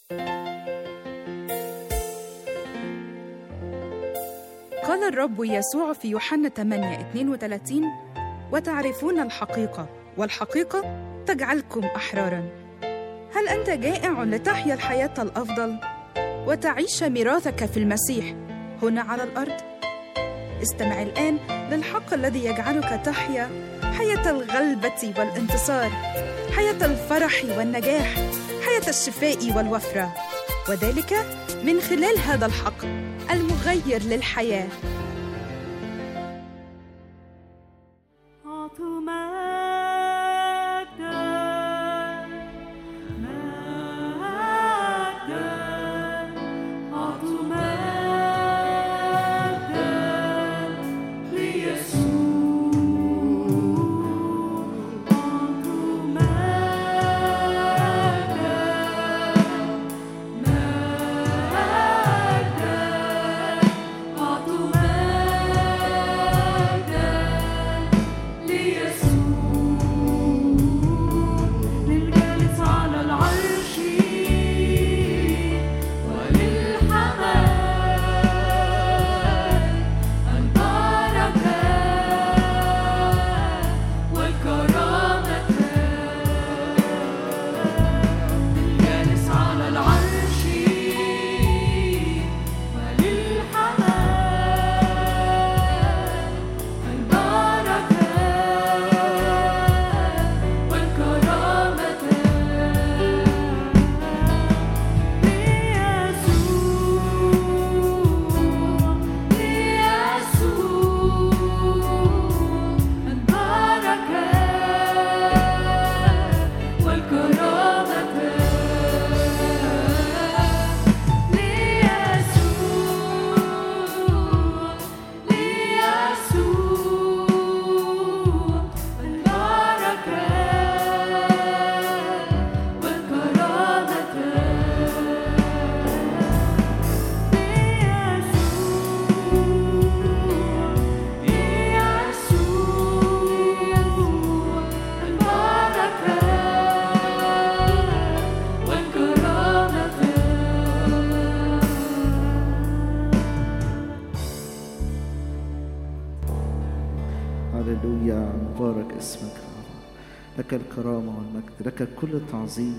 قال الرب يسوع في يوحنا 8 32 وتعرفون الحقيقة والحقيقة تجعلكم أحرارا هل أنت جائع لتحيا الحياة الأفضل وتعيش ميراثك في المسيح هنا على الأرض؟ استمع الآن للحق الذي يجعلك تحيا حياة الغلبة والانتصار حياة الفرح والنجاح حياة الشفاء والوفرة وذلك من خلال هذا الحق المغير للحياه أعطوا مجدا مجدا أعطوا مجدا ليسوع أعطوا مجدا مجدا أعطوا مجدا ليسوع للجالس على العرش وللحمام البركة والكرامة للجالس على العرش وللحمام البركة والكرامة ليسوع ليسوع البركة والكرامة ليسوع ليسوع البركة والكرامة ليسوع البركة والكرامة هللويا مبارك اسمك يا رب لك الكرامة والمجد لك كل التعظيم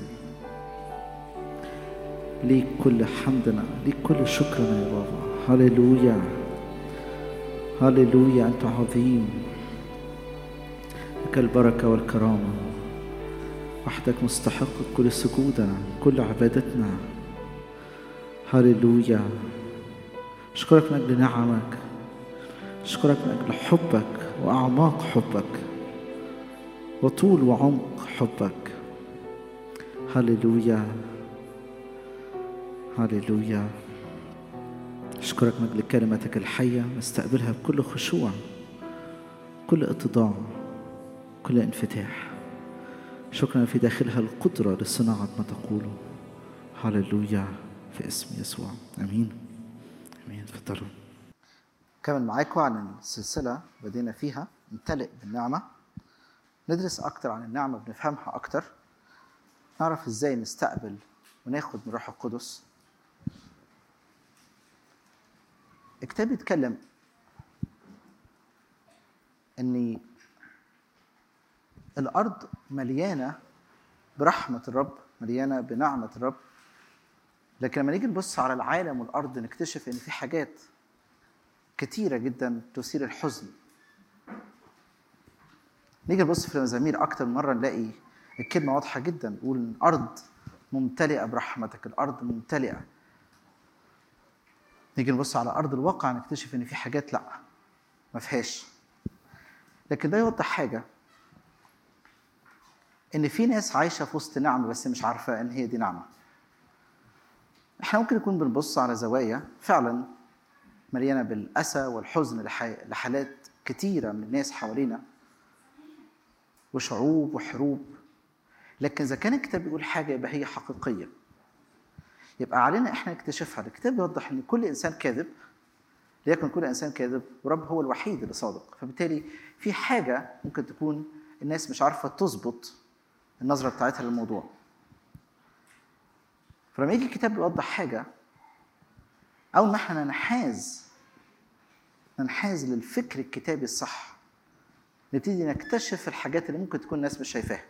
ليك كل حمدنا ليك كل شكرنا يا بابا هللويا هللويا أنت عظيم لك البركة والكرامة وحدك مستحق كل سجودنا كل عبادتنا هللويا أشكرك من أجل نعمك أشكرك من أجل حبك وأعماق حبك وطول وعمق حبك هللويا هللويا أشكرك من أجل كلمتك الحية نستقبلها بكل خشوع كل اتضاع كل انفتاح شكرا في داخلها القدرة لصناعة ما تقوله هللويا في اسم يسوع امين امين تفضلوا كمل معاكم عن السلسلة بدينا فيها نمتلئ بالنعمة ندرس أكتر عن النعمة بنفهمها أكتر نعرف إزاي نستقبل وناخد من روح القدس الكتاب بيتكلم إن الأرض مليانة برحمة الرب مليانة بنعمة الرب لكن لما نيجي نبص على العالم والأرض نكتشف إن في حاجات كتيرة جدا تثير الحزن نيجي نبص في المزامير أكتر من مرة نلاقي الكلمة واضحة جدا نقول الأرض ممتلئة برحمتك الأرض ممتلئة نيجي نبص على أرض الواقع نكتشف إن في حاجات لأ ما فيهاش لكن ده يوضح حاجة إن في ناس عايشة في وسط نعمة بس مش عارفة إن هي دي نعمة احنا ممكن نكون بنبص على زوايا فعلا مليانه بالاسى والحزن لح- لحالات كتيره من الناس حوالينا وشعوب وحروب لكن اذا كان الكتاب بيقول حاجه يبقى هي حقيقيه يبقى علينا احنا نكتشفها الكتاب بيوضح ان كل انسان كاذب ليكن كل انسان كاذب ورب هو الوحيد اللي صادق فبالتالي في حاجه ممكن تكون الناس مش عارفه تظبط النظره بتاعتها للموضوع فلما يجي الكتاب يوضح حاجه اول ما احنا ننحاز ننحاز للفكر الكتابي الصح نبتدي نكتشف الحاجات اللي ممكن تكون الناس مش شايفاها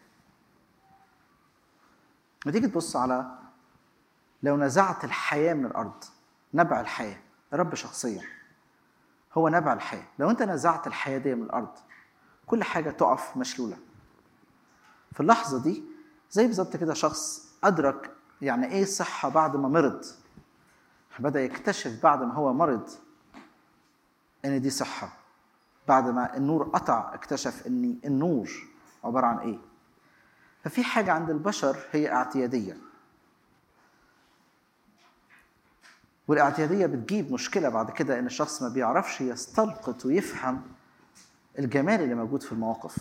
ما تيجي تبص على لو نزعت الحياة من الأرض نبع الحياة الرب شخصيا هو نبع الحياة لو أنت نزعت الحياة دي من الأرض كل حاجة تقف مشلولة في اللحظة دي زي بالظبط كده شخص أدرك يعني إيه الصحة بعد ما مرض بدأ يكتشف بعد ما هو مرض إن دي صحة بعد ما النور قطع اكتشف إن النور عبارة عن إيه ففي حاجة عند البشر هي اعتيادية والاعتيادية بتجيب مشكلة بعد كده إن الشخص ما بيعرفش يستلقط ويفهم الجمال اللي موجود في المواقف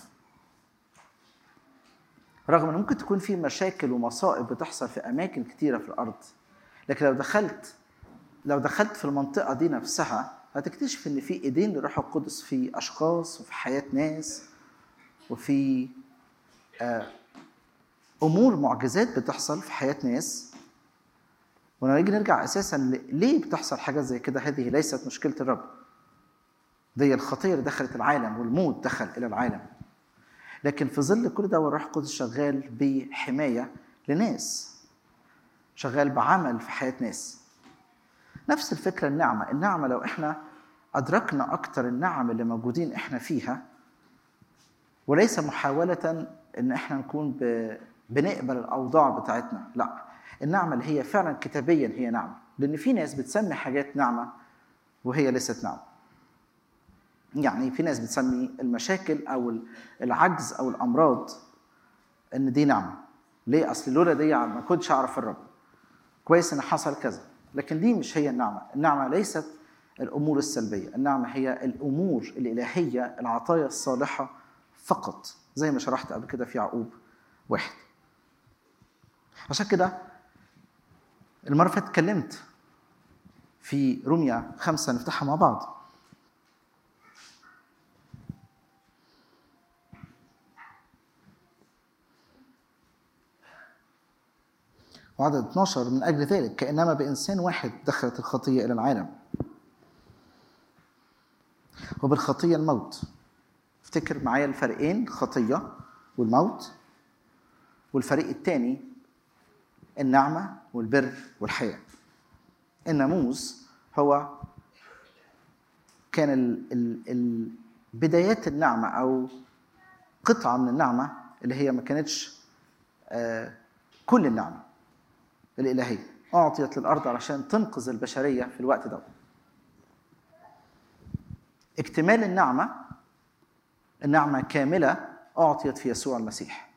رغم ان ممكن تكون في مشاكل ومصائب بتحصل في اماكن كتيره في الارض لكن لو دخلت لو دخلت في المنطقه دي نفسها هتكتشف ان في ايدين للروح القدس في اشخاص وفي حياه ناس وفي آه، امور معجزات بتحصل في حياه ناس ولما نيجي نرجع اساسا ل- ليه بتحصل حاجات زي كده هذه ليست مشكله الرب دي الخطيه اللي دخلت العالم والموت دخل الى العالم لكن في ظل كل ده والروح القدس شغال بحمايه لناس شغال بعمل في حياه ناس نفس الفكره النعمه النعمه لو احنا ادركنا اكتر النعم اللي موجودين احنا فيها وليس محاوله ان احنا نكون ب... بنقبل الاوضاع بتاعتنا لا النعمه اللي هي فعلا كتابيا هي نعمه لان في ناس بتسمي حاجات نعمه وهي ليست نعمه يعني في ناس بتسمي المشاكل او العجز او الامراض ان دي نعمه ليه اصل لولا دي ما كنتش اعرف الرب كويس ان حصل كذا لكن دي مش هي النعمه النعمه ليست الامور السلبيه النعمه هي الامور الالهيه العطايا الصالحه فقط زي ما شرحت قبل كده في يعقوب واحد عشان كده المره اللي فاتت اتكلمت في روميا خمسة نفتحها مع بعض وعدد 12 من أجل ذلك كأنما بإنسان واحد دخلت الخطية إلى العالم وبالخطية الموت افتكر معايا الفريقين الخطية والموت والفريق الثاني النعمة والبر والحياة الناموس هو كان ال ال ال بدايات النعمة أو قطعة من النعمة اللي هي ما كانتش آه كل النعمة الإلهية أعطيت للأرض علشان تنقذ البشرية في الوقت ده اكتمال النعمة النعمة كاملة أعطيت في يسوع المسيح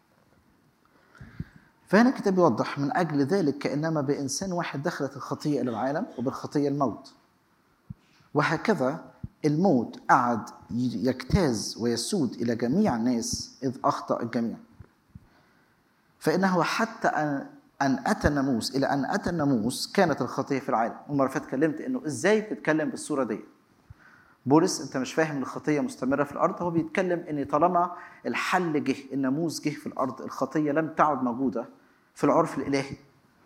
فهنا الكتاب يوضح من أجل ذلك كأنما بإنسان واحد دخلت الخطية إلى العالم وبالخطية الموت وهكذا الموت قعد يجتاز ويسود إلى جميع الناس إذ أخطأ الجميع فإنه حتى أن أن أتى الناموس إلى أن أتى الناموس كانت الخطية في العالم المرة اللي فاتت اتكلمت إنه إزاي بتتكلم بالصورة دي بولس أنت مش فاهم إن الخطية مستمرة في الأرض هو بيتكلم إن طالما الحل جه الناموس جه في الأرض الخطية لم تعد موجودة في العرف الإلهي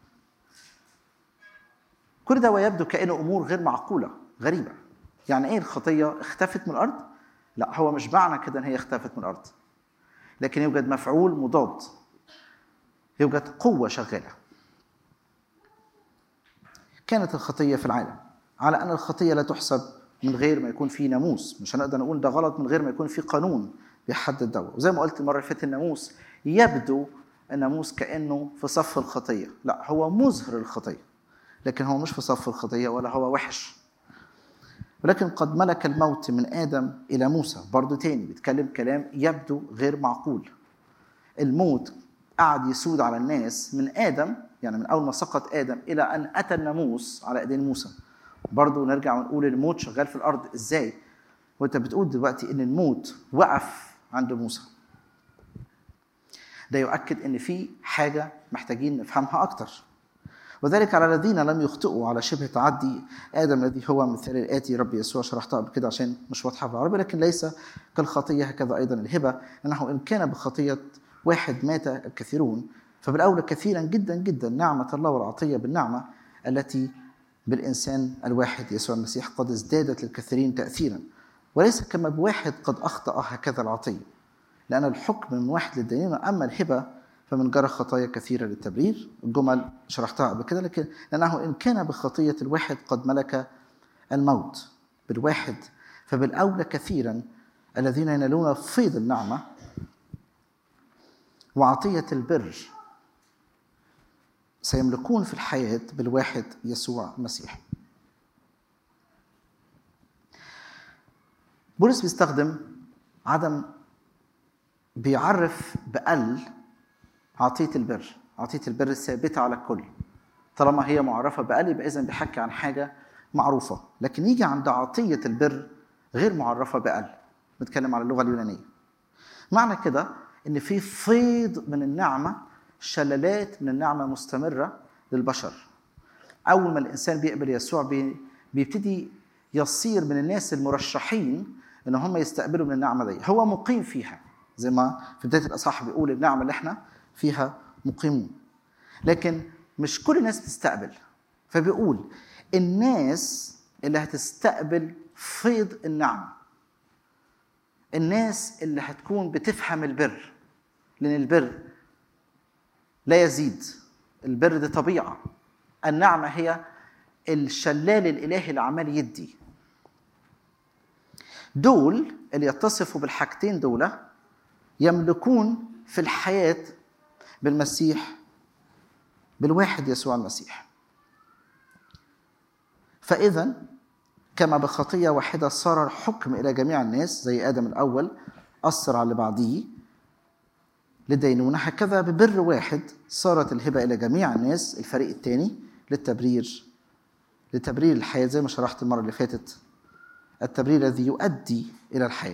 كل ده ويبدو كأنه أمور غير معقولة غريبة يعني إيه الخطية اختفت من الأرض؟ لا هو مش معنى كده إن هي اختفت من الأرض لكن يوجد مفعول مضاد يوجد قوة شغالة كانت الخطية في العالم على أن الخطية لا تحسب من غير ما يكون في ناموس مش هنقدر نقول ده غلط من غير ما يكون في قانون بيحدد ده وزي ما قلت المرة اللي فاتت الناموس يبدو الناموس كأنه في صف الخطية لا هو مظهر الخطية لكن هو مش في صف الخطية ولا هو وحش ولكن قد ملك الموت من آدم إلى موسى برضو تاني بيتكلم كلام يبدو غير معقول الموت قعد يسود على الناس من ادم يعني من اول ما سقط ادم الى ان اتى الناموس على ايدين موسى برضه نرجع ونقول الموت شغال في الارض ازاي وانت بتقول دلوقتي ان الموت وقف عند موسى ده يؤكد ان في حاجه محتاجين نفهمها اكتر وذلك على الذين لم يخطئوا على شبه تعدي ادم الذي هو مثال الاتي رب يسوع شرحتها قبل كده عشان مش واضحه بالعربي لكن ليس كالخطيه هكذا ايضا الهبه انه ان كان بخطيه واحد مات الكثيرون فبالأولى كثيرا جدا جدا نعمة الله والعطية بالنعمة التي بالإنسان الواحد يسوع المسيح قد ازدادت للكثيرين تأثيرا وليس كما بواحد قد أخطأ هكذا العطية لأن الحكم من واحد للدينونة أما الهبة فمن جرى خطايا كثيرة للتبرير الجمل شرحتها قبل كده لكن لأنه إن كان بخطية الواحد قد ملك الموت بالواحد فبالأولى كثيرا الذين ينالون فيض النعمة وعطية البر سيملكون في الحياة بالواحد يسوع المسيح بولس بيستخدم عدم بيعرف بقل عطية البر عطية البر الثابتة على الكل طالما هي معرفة بقل يبقى إذا بيحكي عن حاجة معروفة لكن يجي عند عطية البر غير معرفة بقل بنتكلم على اللغة اليونانية معنى كده إن في فيض من النعمة شلالات من النعمة مستمرة للبشر أول ما الإنسان بيقبل يسوع بي- بيبتدي يصير من الناس المرشحين إن هم يستقبلوا من النعمة دي هو مقيم فيها زي ما في بداية الأصحاح بيقول النعمة اللي احنا فيها مقيمون لكن مش كل الناس بتستقبل فبيقول الناس اللي هتستقبل فيض النعمة الناس اللي هتكون بتفهم البر لأن البر لا يزيد البر دي طبيعة النعمة هي الشلال الإلهي اللي عمال يدي دول اللي يتصفوا بالحاجتين دول يملكون في الحياة بالمسيح بالواحد يسوع المسيح فإذا كما بخطية واحدة صار الحكم إلى جميع الناس زي آدم الأول أثر على اللي بعديه للدينونة هكذا ببر واحد صارت الهبة إلى جميع الناس الفريق الثاني للتبرير لتبرير الحياة زي ما شرحت المرة اللي فاتت التبرير الذي يؤدي إلى الحياة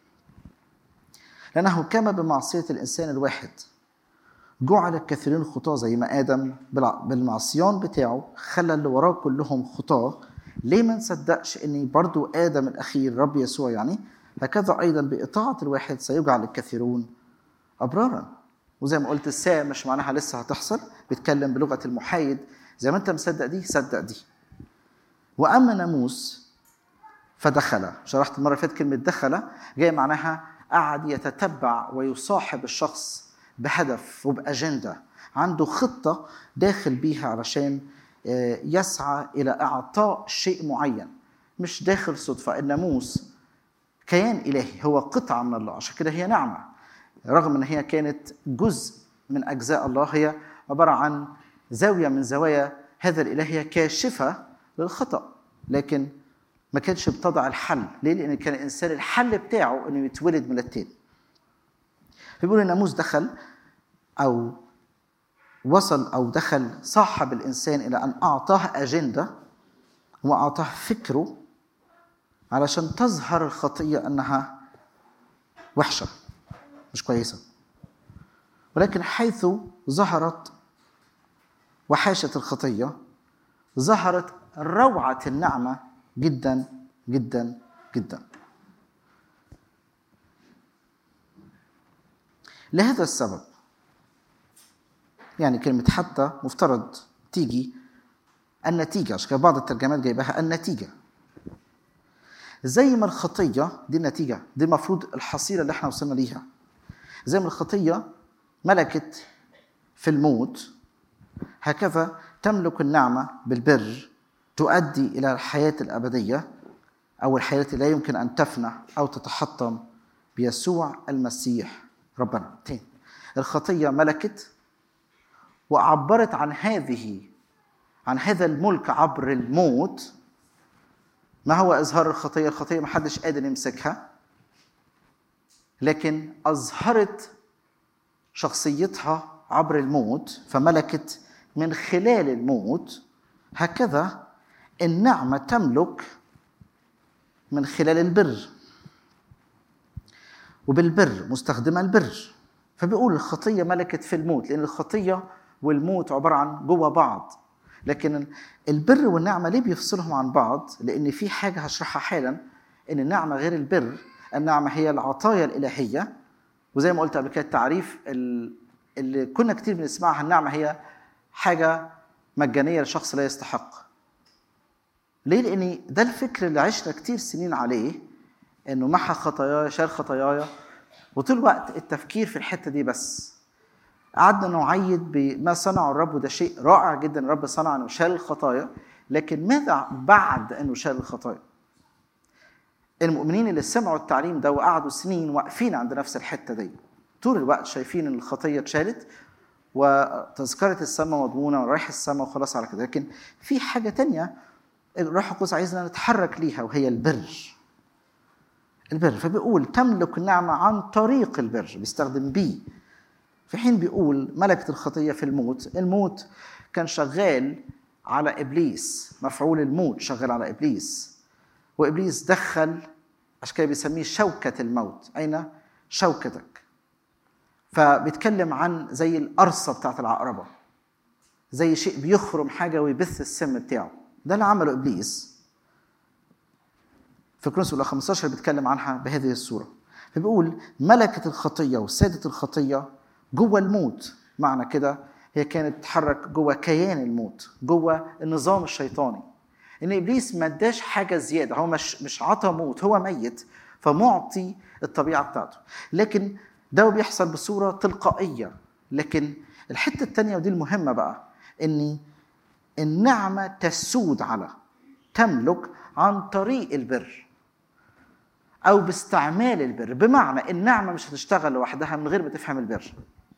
لأنه كما بمعصية الإنسان الواحد جعل الكثيرين خطاة زي ما آدم بالع- بالمعصيان بتاعه خلى اللي وراه كلهم خطاة ليه ما نصدقش ان برضو آدم الأخير رب يسوع يعني هكذا أيضا بإطاعة الواحد سيجعل الكثيرون أبرارا وزي ما قلت الساعة مش معناها لسه هتحصل بيتكلم بلغة المحايد زي ما أنت مصدق دي صدق دي وأما ناموس فدخل شرحت المرة اللي فاتت كلمة دخل جاي معناها قعد يتتبع ويصاحب الشخص بهدف وبأجندة عنده خطة داخل بيها علشان آه، يسعى إلى إعطاء شيء معين مش داخل صدفة الناموس كيان إلهي هو قطعة من الله عشان كده هي نعمة رغم أن هي كانت جزء من أجزاء الله هي عبارة عن زاوية من زوايا هذا الإلهية كاشفة للخطأ لكن ما كانش بتضع الحل ليه؟ لأن كان الإنسان الحل بتاعه إنه يتولد من التاني فبيقول الناموس دخل أو وصل أو دخل صاحب الإنسان إلى أن أعطاه أجندة وأعطاه فكره علشان تظهر الخطية أنها وحشة مش كويسة ولكن حيث ظهرت وحاشة الخطية ظهرت روعة النعمة جدا جدا جدا لهذا السبب يعني كلمة حتى مفترض تيجي النتيجة عشان كده بعض الترجمات جايبها النتيجة زي ما الخطية دي النتيجة دي المفروض الحصيلة اللي احنا وصلنا ليها زي ما الخطية ملكت في الموت هكذا تملك النعمة بالبر تؤدي إلى الحياة الأبدية أو الحياة التي لا يمكن أن تفنى أو تتحطم بيسوع المسيح ربنا تاني الخطية ملكت وعبرت عن هذه عن هذا الملك عبر الموت ما هو إظهار الخطية الخطية ما حدش قادر يمسكها لكن أظهرت شخصيتها عبر الموت فملكت من خلال الموت هكذا النعمة تملك من خلال البر وبالبر مستخدمة البر فبيقول الخطية ملكت في الموت لأن الخطية والموت عبارة عن جوه بعض لكن البر والنعمة ليه بيفصلهم عن بعض؟ لأن في حاجة هشرحها حالا إن النعمة غير البر النعمة هي العطايا الإلهية وزي ما قلت قبل كده تعريف ال- اللي كنا كتير بنسمعها النعمه هي حاجه مجانيه لشخص لا يستحق ليه لان ده الفكر اللي عشنا كتير سنين عليه انه محى خطاياي شال خطاياي وطول الوقت التفكير في الحته دي بس قعدنا نعيد بما صنعه الرب وده شيء رائع جدا الرب صنع انه شال الخطايا لكن ماذا بعد انه شال الخطايا المؤمنين اللي سمعوا التعليم ده وقعدوا سنين واقفين عند نفس الحته دي طول الوقت شايفين ان الخطيه اتشالت وتذكره السماء مضمونه ورايح السماء وخلاص على كده لكن في حاجه تانية الروح القدس عايزنا نتحرك ليها وهي البر البر فبيقول تملك النعمه عن طريق البر بيستخدم بي في حين بيقول ملكة الخطية في الموت الموت كان شغال على إبليس مفعول الموت شغال على إبليس وإبليس دخل عشان كده بيسميه شوكة الموت أين شوكتك فبيتكلم عن زي القرصة بتاعت العقربة زي شيء بيخرم حاجة ويبث السم بتاعه ده اللي عمله إبليس في كورنثوس الأولى 15 بيتكلم عنها بهذه الصورة فبيقول ملكة الخطية وسادة الخطية جوه الموت معنى كده هي كانت تتحرك جوه كيان الموت جوه النظام الشيطاني ان ابليس ما اداش حاجه زياده هو مش مش عطى موت هو ميت فمعطي الطبيعه بتاعته لكن ده بيحصل بصوره تلقائيه لكن الحته الثانيه ودي المهمه بقى ان النعمه تسود على تملك عن طريق البر او باستعمال البر بمعنى النعمه مش هتشتغل لوحدها من غير ما تفهم البر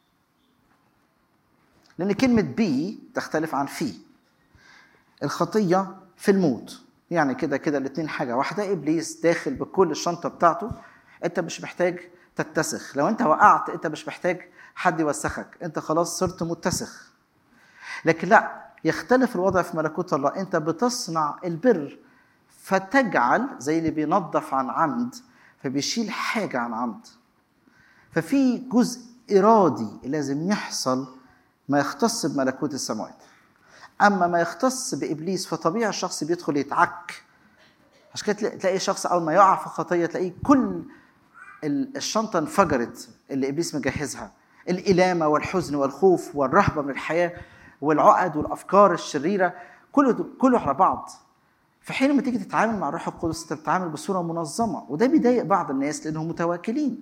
لان كلمه بي تختلف عن في الخطيه في الموت يعني كده كده الاثنين حاجه واحده ابليس داخل بكل الشنطه بتاعته انت مش محتاج تتسخ لو انت وقعت انت مش محتاج حد يوسخك انت خلاص صرت متسخ لكن لا يختلف الوضع في ملكوت الله انت بتصنع البر فتجعل زي اللي بينظف عن عمد فبيشيل حاجه عن عمد ففي جزء ارادي لازم يحصل ما يختص بملكوت السماوات اما ما يختص بابليس فطبيعي الشخص بيدخل يتعك عشان كده تلاقي- تلاقي شخص اول ما يقع في خطيه تلاقيه كل ال- الشنطه انفجرت اللي ابليس مجهزها الالامه والحزن والخوف والرهبه من الحياه والعقد والافكار الشريره كله دول- كله على بعض في حين لما تيجي تتعامل مع الروح القدس انت بتتعامل بصوره منظمه وده بيضايق بعض الناس لانهم متواكلين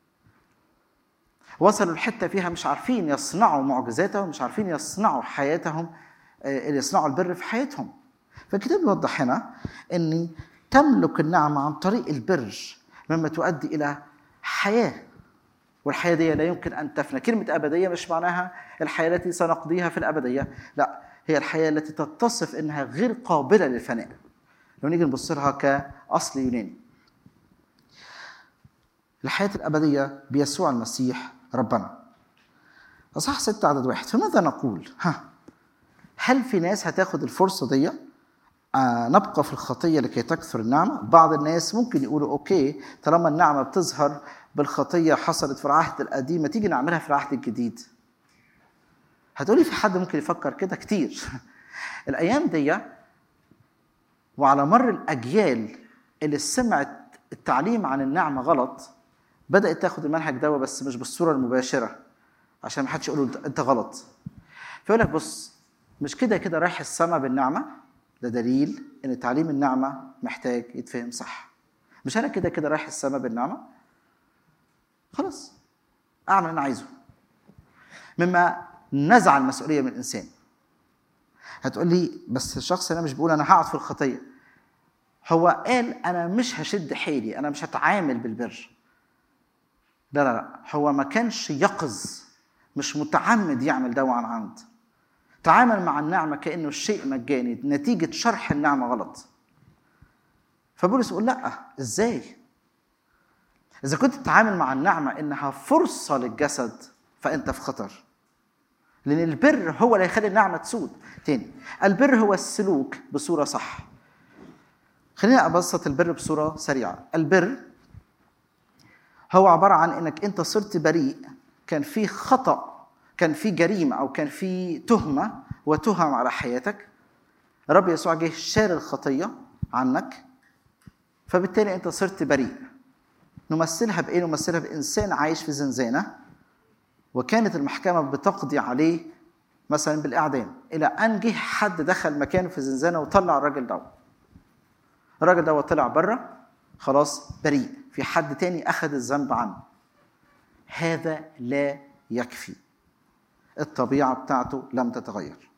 وصلوا لحته فيها مش عارفين يصنعوا معجزاتهم مش عارفين يصنعوا حياتهم آه، يصنعوا البر في حياتهم فالكتاب بيوضح هنا ان تملك النعمه عن طريق البر مما تؤدي الى حياه والحياه دي لا يمكن ان تفنى كلمه ابديه مش معناها الحياه التي سنقضيها في الابديه لا هي الحياه التي تتصف انها غير قابله للفناء لو نيجي نبص لها كاصل يوناني الحياة الأبدية بيسوع المسيح ربنا أصح ستة عدد واحد فماذا نقول ها هل في ناس هتاخد الفرصة دي آه نبقى في الخطية لكي تكثر النعمة بعض الناس ممكن يقولوا أوكي طالما النعمة بتظهر بالخطية حصلت في العهد القديم ما تيجي نعملها في العهد الجديد هتقولي في حد ممكن يفكر كده كتير الأيام دي وعلى مر الأجيال اللي سمعت التعليم عن النعمة غلط بدأت تاخد المنهج ده بس مش بالصورة المباشرة عشان ما حدش يقول له انت غلط فيقول لك بص مش كده كده رايح السما بالنعمة ده دليل ان تعليم النعمة محتاج يتفهم صح مش انا كده كده رايح السما بالنعمة خلاص اعمل اللي انا عايزه مما نزع المسؤولية من الانسان هتقول لي بس الشخص هنا مش بيقول انا هقعد في الخطية هو قال انا مش هشد حيلي انا مش هتعامل بالبر لا لا لا هو ما كانش يقظ مش متعمد يعمل ده عن عمد تعامل مع النعمة كأنه الشيء مجاني نتيجة شرح النعمة غلط فبولس يقول لا ازاي إذا كنت تتعامل مع النعمة إنها فرصة للجسد فأنت في خطر لأن البر هو اللي هيخلي النعمة تسود تاني البر هو السلوك بصورة صح خلينا أبسط البر بصورة سريعة البر هو عبارة عن إنك أنت صرت بريء كان في خطأ كان في جريمة أو كان في تهمة وتهم على حياتك الرب يسوع جه شال الخطية عنك فبالتالي أنت صرت بريء نمثلها بإيه؟ نمثلها بإنسان عايش في زنزانة وكانت المحكمة بتقضي عليه مثلا بالإعدام إلى أن جه حد دخل مكانه في الزنزانة وطلع الراجل ده الراجل ده طلع بره خلاص بريء في حد تاني أخذ الذنب عنه هذا لا يكفي الطبيعة بتاعته لم تتغير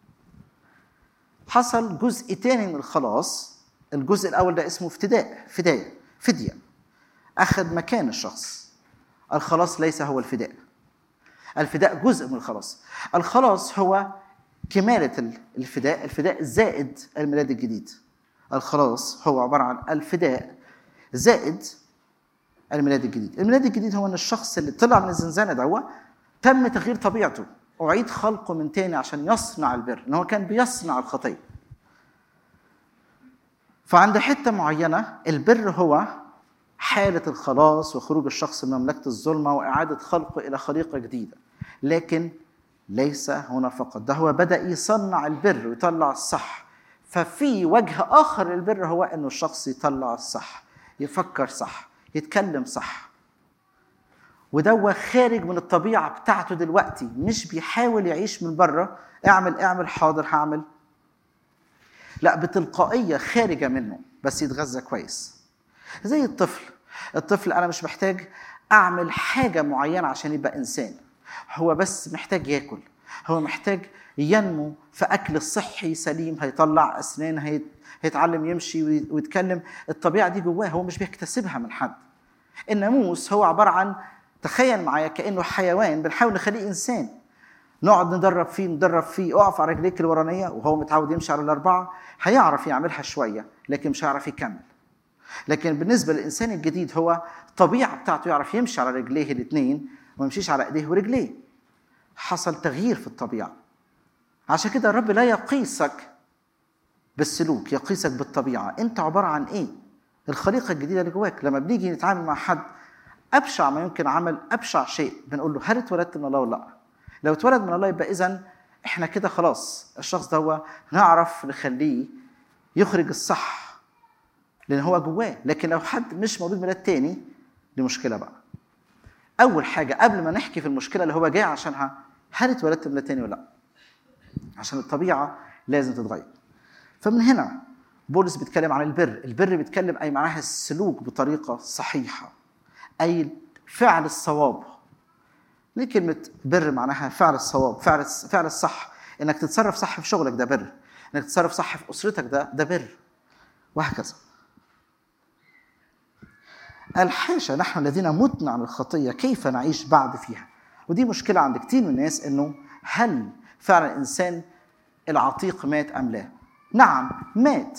حصل جزء تاني من الخلاص الجزء الأول ده اسمه افتداء فداية فدية أخذ مكان الشخص الخلاص ليس هو الفداء الفداء جزء من الخلاص الخلاص هو كمالة الفداء الفداء زائد الميلاد الجديد الخلاص هو عبارة عن الفداء زائد الميلاد الجديد الميلاد الجديد هو ان الشخص اللي طلع من الزنزانة دوا تم تغيير طبيعته أعيد خلقه من تاني عشان يصنع البر ان هو كان بيصنع الخطية فعند حتة معينة البر هو حالة الخلاص وخروج الشخص من مملكة الظلمة وإعادة خلقه إلى خليقة جديدة لكن ليس هنا فقط ده هو بدأ يصنع البر ويطلع الصح ففي وجه آخر للبر هو إنه الشخص يطلع الصح يفكر صح يتكلم صح وده خارج من الطبيعة بتاعته دلوقتي مش بيحاول يعيش من بره اعمل اعمل حاضر هعمل لا بتلقائية خارجة منه بس يتغذى كويس زي الطفل الطفل انا مش محتاج اعمل حاجه معينه عشان يبقى انسان هو بس محتاج ياكل هو محتاج ينمو في اكل صحي سليم هيطلع اسنان هيت... هيتعلم يمشي ويتكلم الطبيعه دي جواه هو مش بيكتسبها من حد الناموس هو عباره عن تخيل معايا كانه حيوان بنحاول نخليه انسان نقعد ندرب فيه ندرب فيه اقف على رجليك الورانيه وهو متعود يمشي على الاربعه هيعرف يعملها شويه لكن مش هيعرف يكمل لكن بالنسبة للإنسان الجديد هو الطبيعة بتاعته يعرف يمشي على رجليه الاثنين وما يمشيش على إيديه ورجليه حصل تغيير في الطبيعة عشان كده الرب لا يقيسك بالسلوك يقيسك بالطبيعة أنت عبارة عن إيه الخليقة الجديدة اللي جواك لما بنيجي نتعامل مع حد أبشع ما يمكن عمل أبشع شيء بنقول له هل اتولدت من الله ولا لا لو اتولد من الله يبقى إذا إحنا كده خلاص الشخص ده هو نعرف نخليه يخرج الصح لان هو جواه لكن لو حد مش مولود ميلاد تاني دي مشكله بقى اول حاجه قبل ما نحكي في المشكله اللي هو جاي عشانها هل اتولدت ميلاد تاني ولا لا عشان الطبيعه لازم تتغير فمن هنا بولس بيتكلم عن البر البر بيتكلم اي معناها السلوك بطريقه صحيحه اي فعل الصواب ليه كلمة بر معناها فعل الصواب فعل فعل الصح انك تتصرف صح في شغلك ده بر انك تتصرف صح في اسرتك ده ده بر وهكذا الحاشا نحن الذين متنا عن الخطيه كيف نعيش بعد فيها ودي مشكله عند كتير من الناس انه هل فعلا الانسان العتيق مات ام لا نعم مات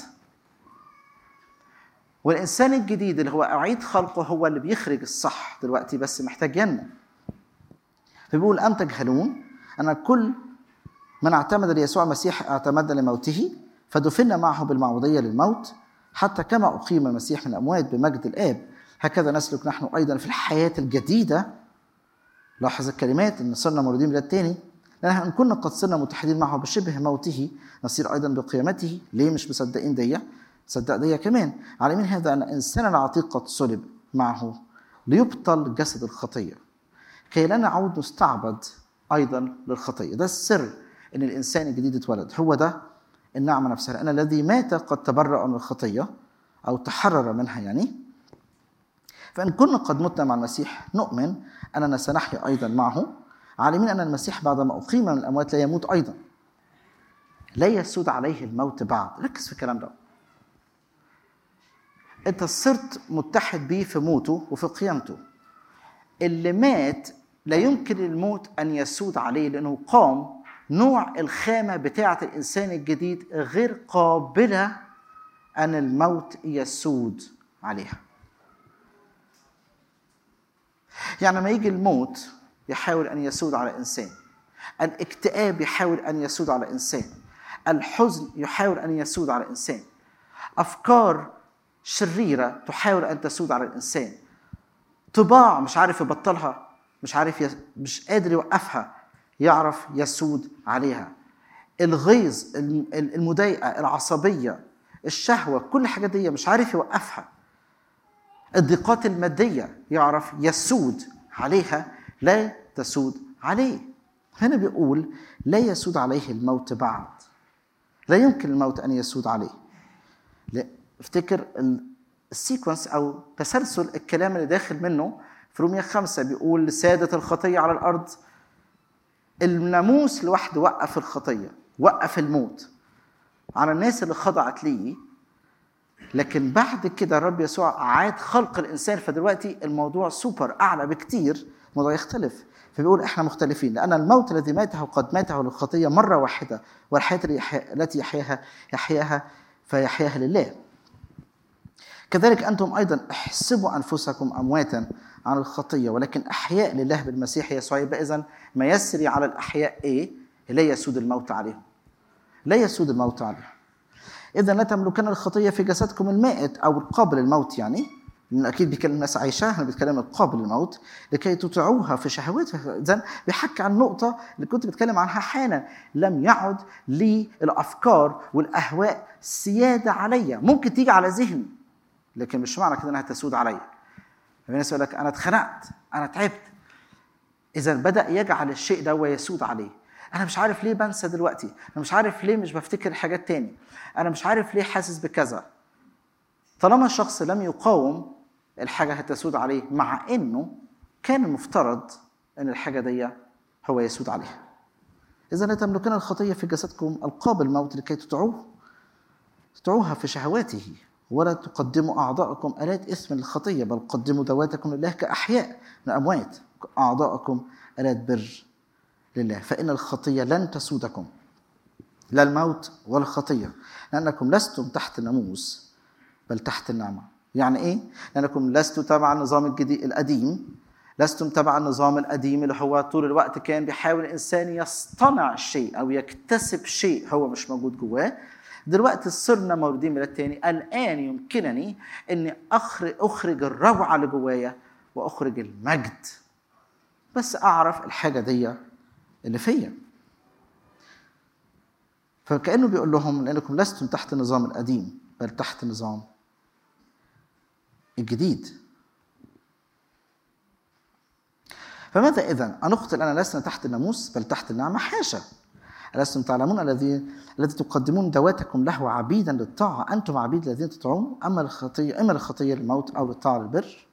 والانسان الجديد اللي هو اعيد خلقه هو اللي بيخرج الصح دلوقتي بس محتاج ينمو فبيقول ام تجهلون ان كل من اعتمد ليسوع المسيح اعتمد لموته فدفنا معه بالمعموديه للموت حتى كما اقيم المسيح من الاموات بمجد الاب هكذا نسلك نحن ايضا في الحياه الجديده لاحظ الكلمات ان صرنا مولودين من الثاني لان ان كنا قد صرنا متحدين معه بشبه موته نصير ايضا بقيامته ليه مش مصدقين دي صدق دي كمان عالمين هذا ان انسان العتيق قد صلب معه ليبطل جسد الخطيه كي لا نعود نستعبد ايضا للخطيه ده السر ان الانسان الجديد اتولد هو ده النعمه نفسها لان الذي مات قد تبرأ من الخطيه او تحرر منها يعني فإن كنا قد متنا مع المسيح نؤمن أننا سنحيا أيضا معه عالمين أن المسيح بعدما أقيم من الأموات لا يموت أيضا لا يسود عليه الموت بعد ركز في الكلام ده أنت صرت متحد بيه في موته وفي قيامته اللي مات لا يمكن الموت أن يسود عليه لأنه قام نوع الخامة بتاعة الإنسان الجديد غير قابلة أن الموت يسود عليها يعني لما يجي الموت يحاول ان يسود على انسان الاكتئاب يحاول ان يسود على انسان الحزن يحاول ان يسود على انسان افكار شريره تحاول ان تسود على الانسان طباع مش عارف يبطلها مش عارف يس... مش قادر يوقفها يعرف يسود عليها الغيظ المضايقه العصبيه الشهوه كل الحاجات دي مش عارف يوقفها الضيقات المادية يعرف يسود عليها لا تسود عليه هنا بيقول لا يسود عليه الموت بعد لا يمكن الموت ان يسود عليه لا افتكر ال- السيكونس او تسلسل الكلام اللي داخل منه في رومية خمسة بيقول سادة الخطية على الأرض الناموس لوحده وقف الخطية وقف الموت على الناس اللي خضعت ليه لكن بعد كده الرب يسوع أعاد خلق الإنسان فدلوقتي الموضوع سوبر أعلى بكتير الموضوع يختلف فبيقول احنا مختلفين لأن الموت الذي ماته قد ماته للخطية مرة واحدة والحياة اللي يحيا- التي يحياها يحياها فيحياها لله كذلك أنتم أيضا احسبوا أنفسكم أمواتا عن الخطية ولكن أحياء لله بالمسيح يسوع يبقى إذن ما يسري على الأحياء إيه؟ لا يسود الموت عليهم لا يسود الموت عليهم إذا لا تملكن الخطية في جسدكم المائت أو القابل الموت يعني لأن أكيد بيتكلم الناس عايشاها احنا بيتكلم القابل الموت لكي تطيعوها في شهواتها إذا بيحكي عن النقطة اللي كنت بتكلم عنها حالا لم يعد لي الأفكار والأهواء سيادة عليا ممكن تيجي على ذهني لكن مش معنى كده انها تسود عليا في ناس يقول لك انا اتخنقت انا تعبت اذا بدا يجعل الشيء ده ويسود عليه انا مش عارف ليه بنسى دلوقتي انا مش عارف ليه مش بفتكر حاجات تاني انا مش عارف ليه حاسس بكذا طالما الشخص لم يقاوم الحاجه هتسود عليه مع انه كان المفترض ان الحاجه دي هو يسود عليها اذا لا تملكون الخطيه في جسدكم القابل الموت لكي تطيعوه تدعوها في شهواته ولا تقدموا أعضاءكم آلات إثم للخطية بل قدموا ذواتكم لله كأحياء من الأموات أعضاءكم آلات بر لله فإن الخطية لن تسودكم لا الموت ولا الخطية لأنكم لستم تحت الناموس بل تحت النعمة يعني إيه؟ لأنكم لستم تبع النظام الجديد القديم لستم تبع النظام القديم اللي هو طول الوقت كان بيحاول الإنسان يصطنع شيء أو يكتسب شيء هو مش موجود جواه دلوقتي صرنا مولودين ميلاد تاني الآن يمكنني أني أخرج, أخرج الروعة اللي جوايا وأخرج المجد بس أعرف الحاجة دي اللي فيا فكأنه بيقول لهم لأنكم لستم تحت النظام القديم بل تحت النظام الجديد فماذا إذا أنقتل أنا لسنا تحت الناموس بل تحت النعمة حاشا ألستم تعلمون الذي الذي تقدمون ذواتكم له عبيدا للطاعة أنتم عبيد الذين تطيعون أما الخطية إما الخطية للموت أو للطاعة للبر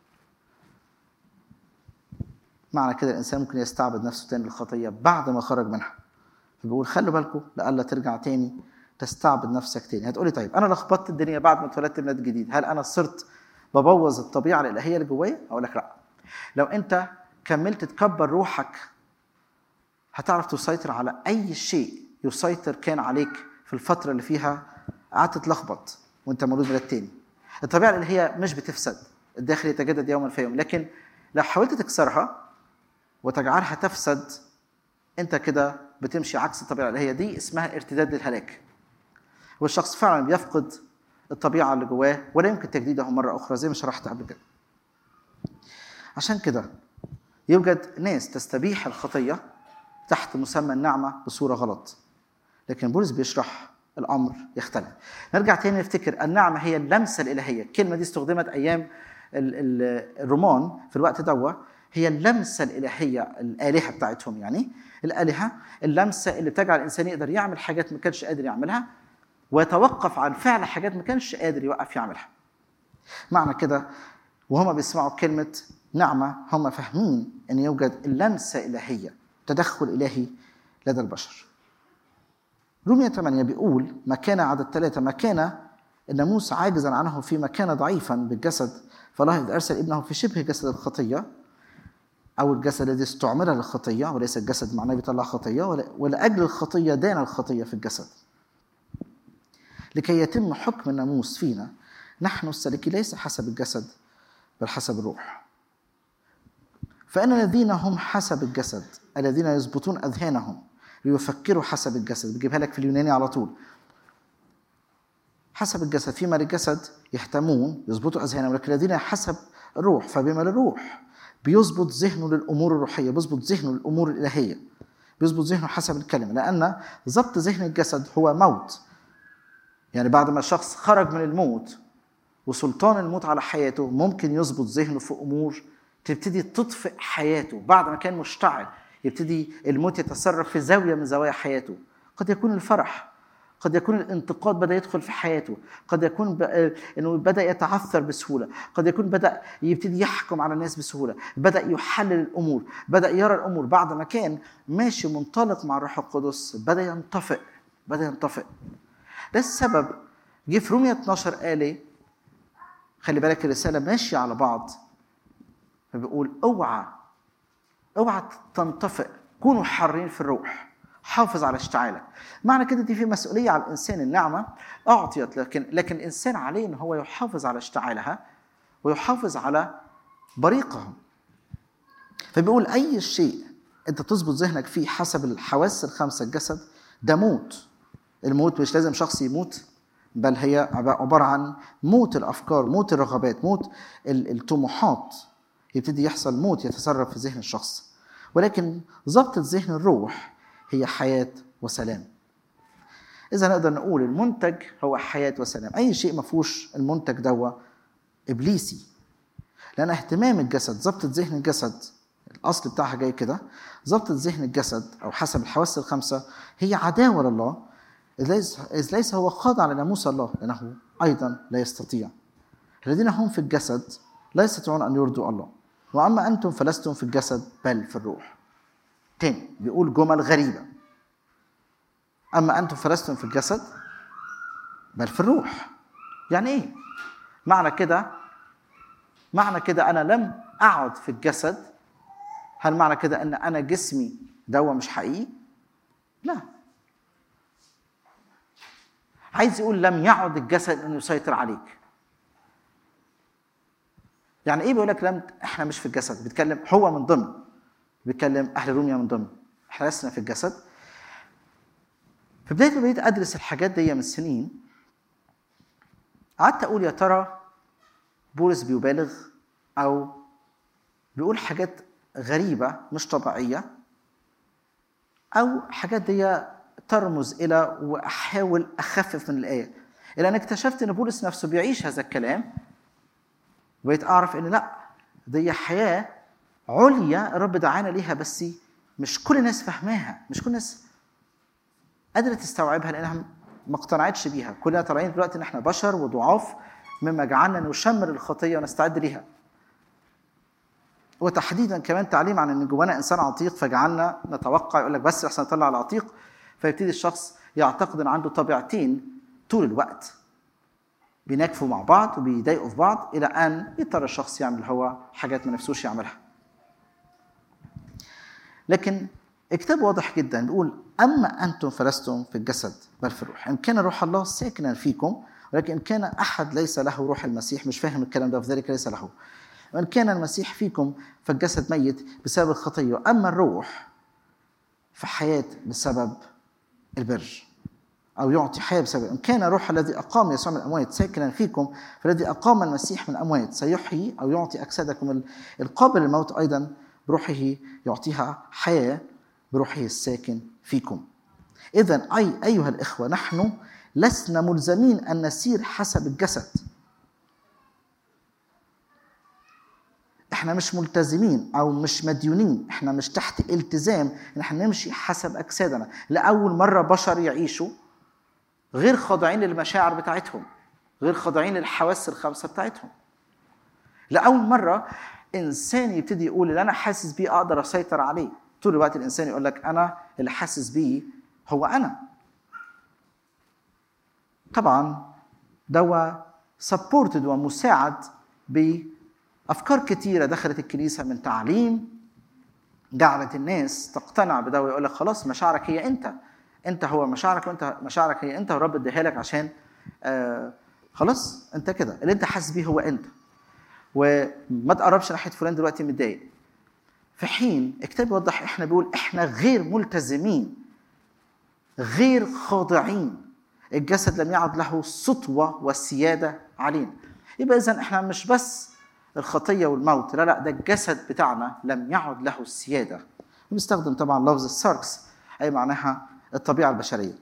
معنى كده الإنسان ممكن يستعبد نفسه تاني للخطية بعد ما خرج منها فبيقول خلوا بالكم لألا ترجع تاني تستعبد نفسك تاني هتقولي طيب أنا لخبطت الدنيا بعد ما اتولدت ميلاد جديد هل أنا صرت ببوظ الطبيعة الإلهية اللي جوايا؟ أقول لك لا لو أنت كملت تكبر روحك هتعرف تسيطر على اي شيء يسيطر كان عليك في الفتره اللي فيها قعدت تتلخبط وانت مولود ميلاد تاني الطبيعه اللي هي مش بتفسد الداخل يتجدد يوما في يوم لكن لو حاولت تكسرها وتجعلها تفسد انت كده بتمشي عكس الطبيعه اللي هي دي اسمها ارتداد للهلاك والشخص فعلا بيفقد الطبيعه اللي جواه ولا يمكن تجديدها مره اخرى زي ما شرحت قبل كده عشان كده يوجد ناس تستبيح الخطيه تحت مسمى النعمة بصورة غلط لكن بولس بيشرح الأمر يختلف نرجع تاني نفتكر النعمة هي اللمسة الإلهية الكلمة دي استخدمت أيام ال- ال- الرومان في الوقت دوا هي اللمسة الإلهية الآلهة بتاعتهم يعني الآلهة اللمسة اللي بتجعل الإنسان يقدر يعمل حاجات ما كانش قادر يعملها ويتوقف عن فعل حاجات ما كانش قادر يوقف يعملها معنى كده وهما بيسمعوا كلمة نعمة هم فاهمين أن يوجد اللمسة إلهية تدخل إلهي لدى البشر رومية 8 بيقول ما كان عدد ثلاثة ما كان الناموس عاجزا عنه فيما كان ضعيفا بالجسد فالله إذ أرسل ابنه في شبه جسد الخطية أو الجسد الذي استعمل للخطية وليس الجسد معناه بيطلع خطية ولا- ولأجل الخطية دان الخطية في الجسد لكي يتم حكم الناموس فينا نحن السالكين ليس حسب الجسد بل حسب الروح فإن الذين هم حسب الجسد الذين يضبطون أذهانهم ليفكروا حسب الجسد بجيبها لك في اليوناني على طول حسب الجسد فيما للجسد يهتمون يضبطوا أذهانهم لكن الذين حسب الروح فبما للروح بيظبط ذهنه للأمور الروحية بيظبط ذهنه للأمور الإلهية بيظبط ذهنه حسب الكلمة لأن ضبط ذهن الجسد هو موت يعني بعد ما الشخص خرج من الموت وسلطان الموت على حياته ممكن يظبط ذهنه في امور تبتدي تطفئ حياته بعد ما كان مشتعل يبتدي الموت يتصرف في زاويه من زوايا حياته قد يكون الفرح قد يكون الانتقاد بدا يدخل في حياته قد يكون ب... انه بدا يتعثر بسهوله قد يكون بدا يبتدي يحكم على الناس بسهوله بدا يحلل الامور بدا يرى الامور بعد ما كان ماشي منطلق مع الروح القدس بدا ينطفئ بدا ينطفئ ده السبب جه في رومية 12 قال خلي بالك الرساله ماشيه على بعض فبيقول اوعى اوعى تنطفئ كونوا حارين في الروح حافظ على اشتعالك معنى كده دي في مسؤوليه على الانسان النعمه اعطيت لكن لكن الانسان عليه ان هو يحافظ على اشتعالها ويحافظ على بريقها فبيقول اي شيء انت تظبط ذهنك فيه حسب الحواس الخمسه الجسد ده موت الموت مش لازم شخص يموت بل هي عباره عن موت الافكار موت الرغبات موت ال- الطموحات يبتدي يحصل موت يتسرب في ذهن الشخص ولكن ضبط ذهن الروح هي حياه وسلام اذا نقدر نقول المنتج هو حياه وسلام اي شيء ما فيهوش المنتج دوا ابليسي لان اهتمام الجسد ضبط ذهن الجسد الاصل بتاعها جاي كده ضبط ذهن الجسد او حسب الحواس الخمسه هي عداوه لله إذ ليس, إذ ليس هو خاضع لناموس الله لانه ايضا لا يستطيع الذين هم في الجسد لا يستطيعون ان يرضوا الله واما انتم فلستم في الجسد بل في الروح تاني بيقول جمل غريبه اما انتم فلستم في الجسد بل في الروح يعني ايه معنى كده معنى كده انا لم اقعد في الجسد هل معنى كده ان انا جسمي دوا مش حقيقي لا عايز يقول لم يعد الجسد انه يسيطر عليك يعني ايه بيقول لك لم احنا مش في الجسد بيتكلم هو من ضمن بيتكلم اهل روميا من ضمن احنا لسنا في الجسد في بدايه ما بديت ادرس الحاجات دي من سنين قعدت اقول يا ترى بولس بيبالغ او بيقول حاجات غريبه مش طبيعيه او حاجات دي ترمز الى واحاول اخفف من الايه الى ان اكتشفت ان بولس نفسه بيعيش هذا الكلام وبقيت اعرف ان لا دي حياه عليا الرب دعانا ليها بس مش كل الناس فاهماها مش كل الناس قادره تستوعبها لانها ما اقتنعتش بيها كلنا طالعين دلوقتي ان احنا بشر وضعاف مما جعلنا نشمر الخطيه ونستعد ليها وتحديدا كمان تعليم عن ان جوانا انسان عتيق فجعلنا نتوقع يقول لك بس احسن نطلع العتيق فيبتدي الشخص يعتقد ان عنده طبيعتين طول الوقت بيناكفوا مع بعض وبيضايقوا في بعض الى ان يضطر الشخص يعمل هو حاجات ما نفسوش يعملها. لكن الكتاب واضح جدا بيقول اما انتم فلستم في الجسد بل في الروح ان كان روح الله ساكنا فيكم ولكن ان كان احد ليس له روح المسيح مش فاهم الكلام ده فذلك ليس له وان كان المسيح فيكم فالجسد ميت بسبب الخطيه واما الروح فحياه بسبب البر أو يعطي حياة بسبب إن كان روح الذي أقام يسوع من الأموات ساكنا فيكم فالذي أقام المسيح من الأموات سيحيي أو يعطي أجسادكم القابل للموت أيضا بروحه يعطيها حياة بروحه الساكن فيكم إذا أي أيها الإخوة نحن لسنا ملزمين أن نسير حسب الجسد احنا مش ملتزمين او مش مديونين احنا مش تحت التزام ان احنا نمشي حسب اجسادنا لاول مره بشر يعيشوا غير خاضعين للمشاعر بتاعتهم غير خاضعين للحواس الخمسه بتاعتهم لاول مره انسان يبتدي يقول اللي انا حاسس بيه اقدر اسيطر عليه طول الوقت الانسان يقول لك انا اللي حاسس بيه هو انا طبعا دوا سبورتد ومساعد بافكار كتيره دخلت الكنيسه من تعليم جعلت الناس تقتنع بده ويقول لك خلاص مشاعرك هي انت انت هو مشاعرك وانت مشاعرك هي انت والرب اديها لك عشان آه خلاص انت كده اللي انت حاسس بيه هو انت وما تقربش ناحيه فلان دلوقتي متضايق في حين الكتاب يوضح احنا بيقول احنا غير ملتزمين غير خاضعين الجسد لم يعد له سطوه وسياده علينا يبقى اذا احنا مش بس الخطيه والموت لا لا ده الجسد بتاعنا لم يعد له السياده بنستخدم طبعا لفظ الساركس اي معناها الطبيعه البشريه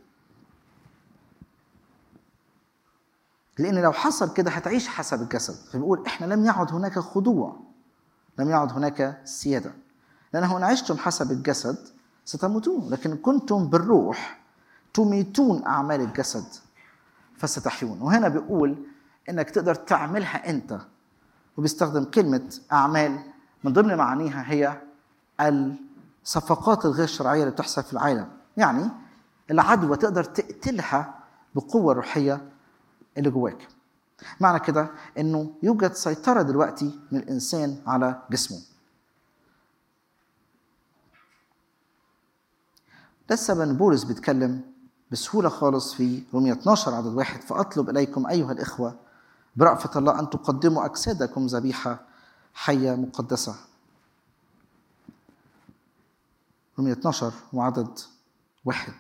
لان لو حصل كده هتعيش حسب الجسد فبيقول احنا لم يعد هناك خضوع لم يعد هناك سياده لأنه إن عشتم حسب الجسد ستموتون لكن كنتم بالروح تميتون أعمال الجسد فستحيون وهنا بيقول إنك تقدر تعملها أنت وبيستخدم كلمة أعمال من ضمن معانيها هي الصفقات الغير شرعية اللي بتحصل في العالم يعني العدوى تقدر تقتلها بالقوة الروحية اللي جواك معنى كده انه يوجد سيطرة دلوقتي من الانسان على جسمه ده السبب ان بولس بيتكلم بسهولة خالص في رومية 12 عدد واحد فأطلب إليكم أيها الإخوة برأفة الله أن تقدموا أجسادكم ذبيحة حية مقدسة رومية 12 وعدد واحد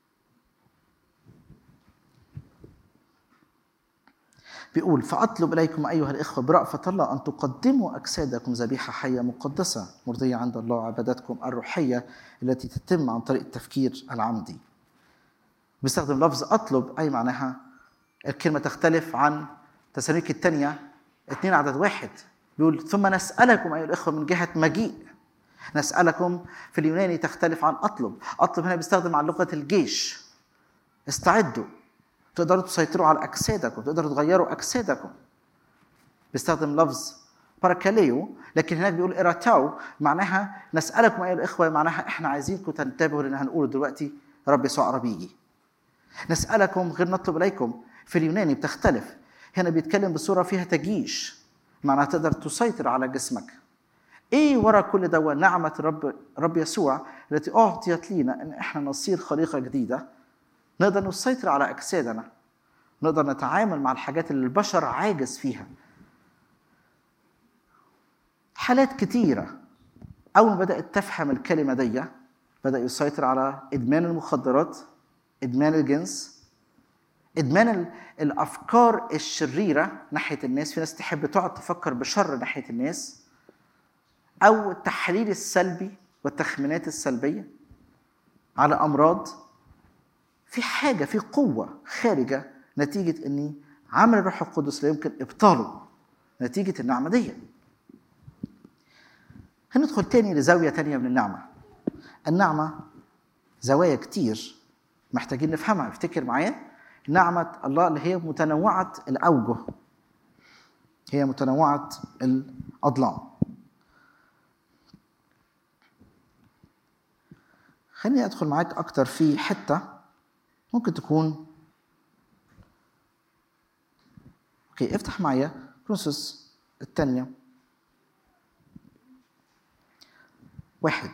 بيقول فأطلب إليكم أيها الإخوة برأفة الله أن تقدموا أجسادكم ذبيحة حية مقدسة مرضية عند الله عبادتكم الروحية التي تتم عن طريق التفكير العمدي بيستخدم لفظ أطلب أي معناها الكلمة تختلف عن تسالونيك الثانية اثنين عدد واحد بيقول ثم نسألكم أيها الإخوة من جهة مجيء نسألكم في اليوناني تختلف عن أطلب أطلب هنا بيستخدم عن لغة الجيش استعدوا تقدروا تسيطروا على أجسادكم تقدروا تغيروا أجسادكم بيستخدم لفظ باراكاليو لكن هناك بيقول إراتاو معناها نسألكم أيها الإخوة معناها إحنا عايزينكم تنتبهوا لأن هنقوله دلوقتي رب يسوع قرب يجي نسألكم غير نطلب إليكم في اليوناني بتختلف هنا بيتكلم بصورة فيها تجيش معناها تقدر تسيطر على جسمك ايه ورا كل ده نعمة رب رب يسوع التي أعطيت لينا إن إحنا نصير خليقة جديدة نقدر نسيطر على أجسادنا نقدر نتعامل مع الحاجات اللي البشر عاجز فيها حالات كتيرة أول ما بدأت تفهم الكلمة دي بدأ يسيطر على إدمان المخدرات إدمان الجنس إدمان ال- الأفكار الشريرة ناحية الناس في ناس تحب تقعد تفكر بشر ناحية الناس أو التحليل السلبي والتخمينات السلبية على أمراض في حاجة في قوة خارجة نتيجة إن عمل الروح القدس لا يمكن إبطاله نتيجة النعمة دي هندخل تاني لزاوية تانية من النعمة النعمة زوايا كتير محتاجين نفهمها افتكر معايا نعمة الله اللي هي متنوعة الأوجه هي متنوعة الأضلاع خليني أدخل معاك أكتر في حتة ممكن تكون أوكي افتح معايا كرونسوس الثانية واحد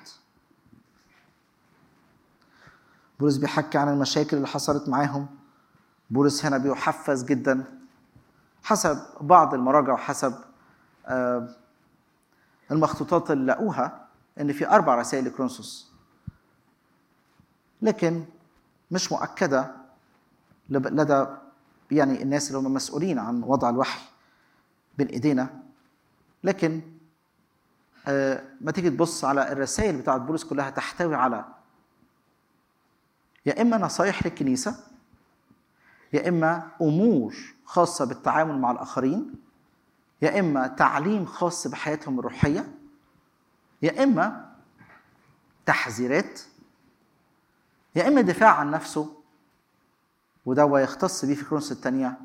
بولس بيحكي عن المشاكل اللي حصلت معاهم بولس هنا بيحفز جدا حسب بعض المراجع وحسب آه، المخطوطات اللي لقوها ان في اربع رسائل لكرونسوس لكن مش مؤكده لب- لدى يعني الناس اللي هم مسؤولين عن وضع الوحي بين ايدينا لكن آه، ما تيجي تبص على الرسائل بتاعت بولس كلها تحتوي على يا اما نصايح للكنيسه يا اما امور خاصه بالتعامل مع الاخرين يا اما تعليم خاص بحياتهم الروحيه يا اما تحذيرات يا اما دفاع عن نفسه وده هو يختص بيه في كرونس الثانيه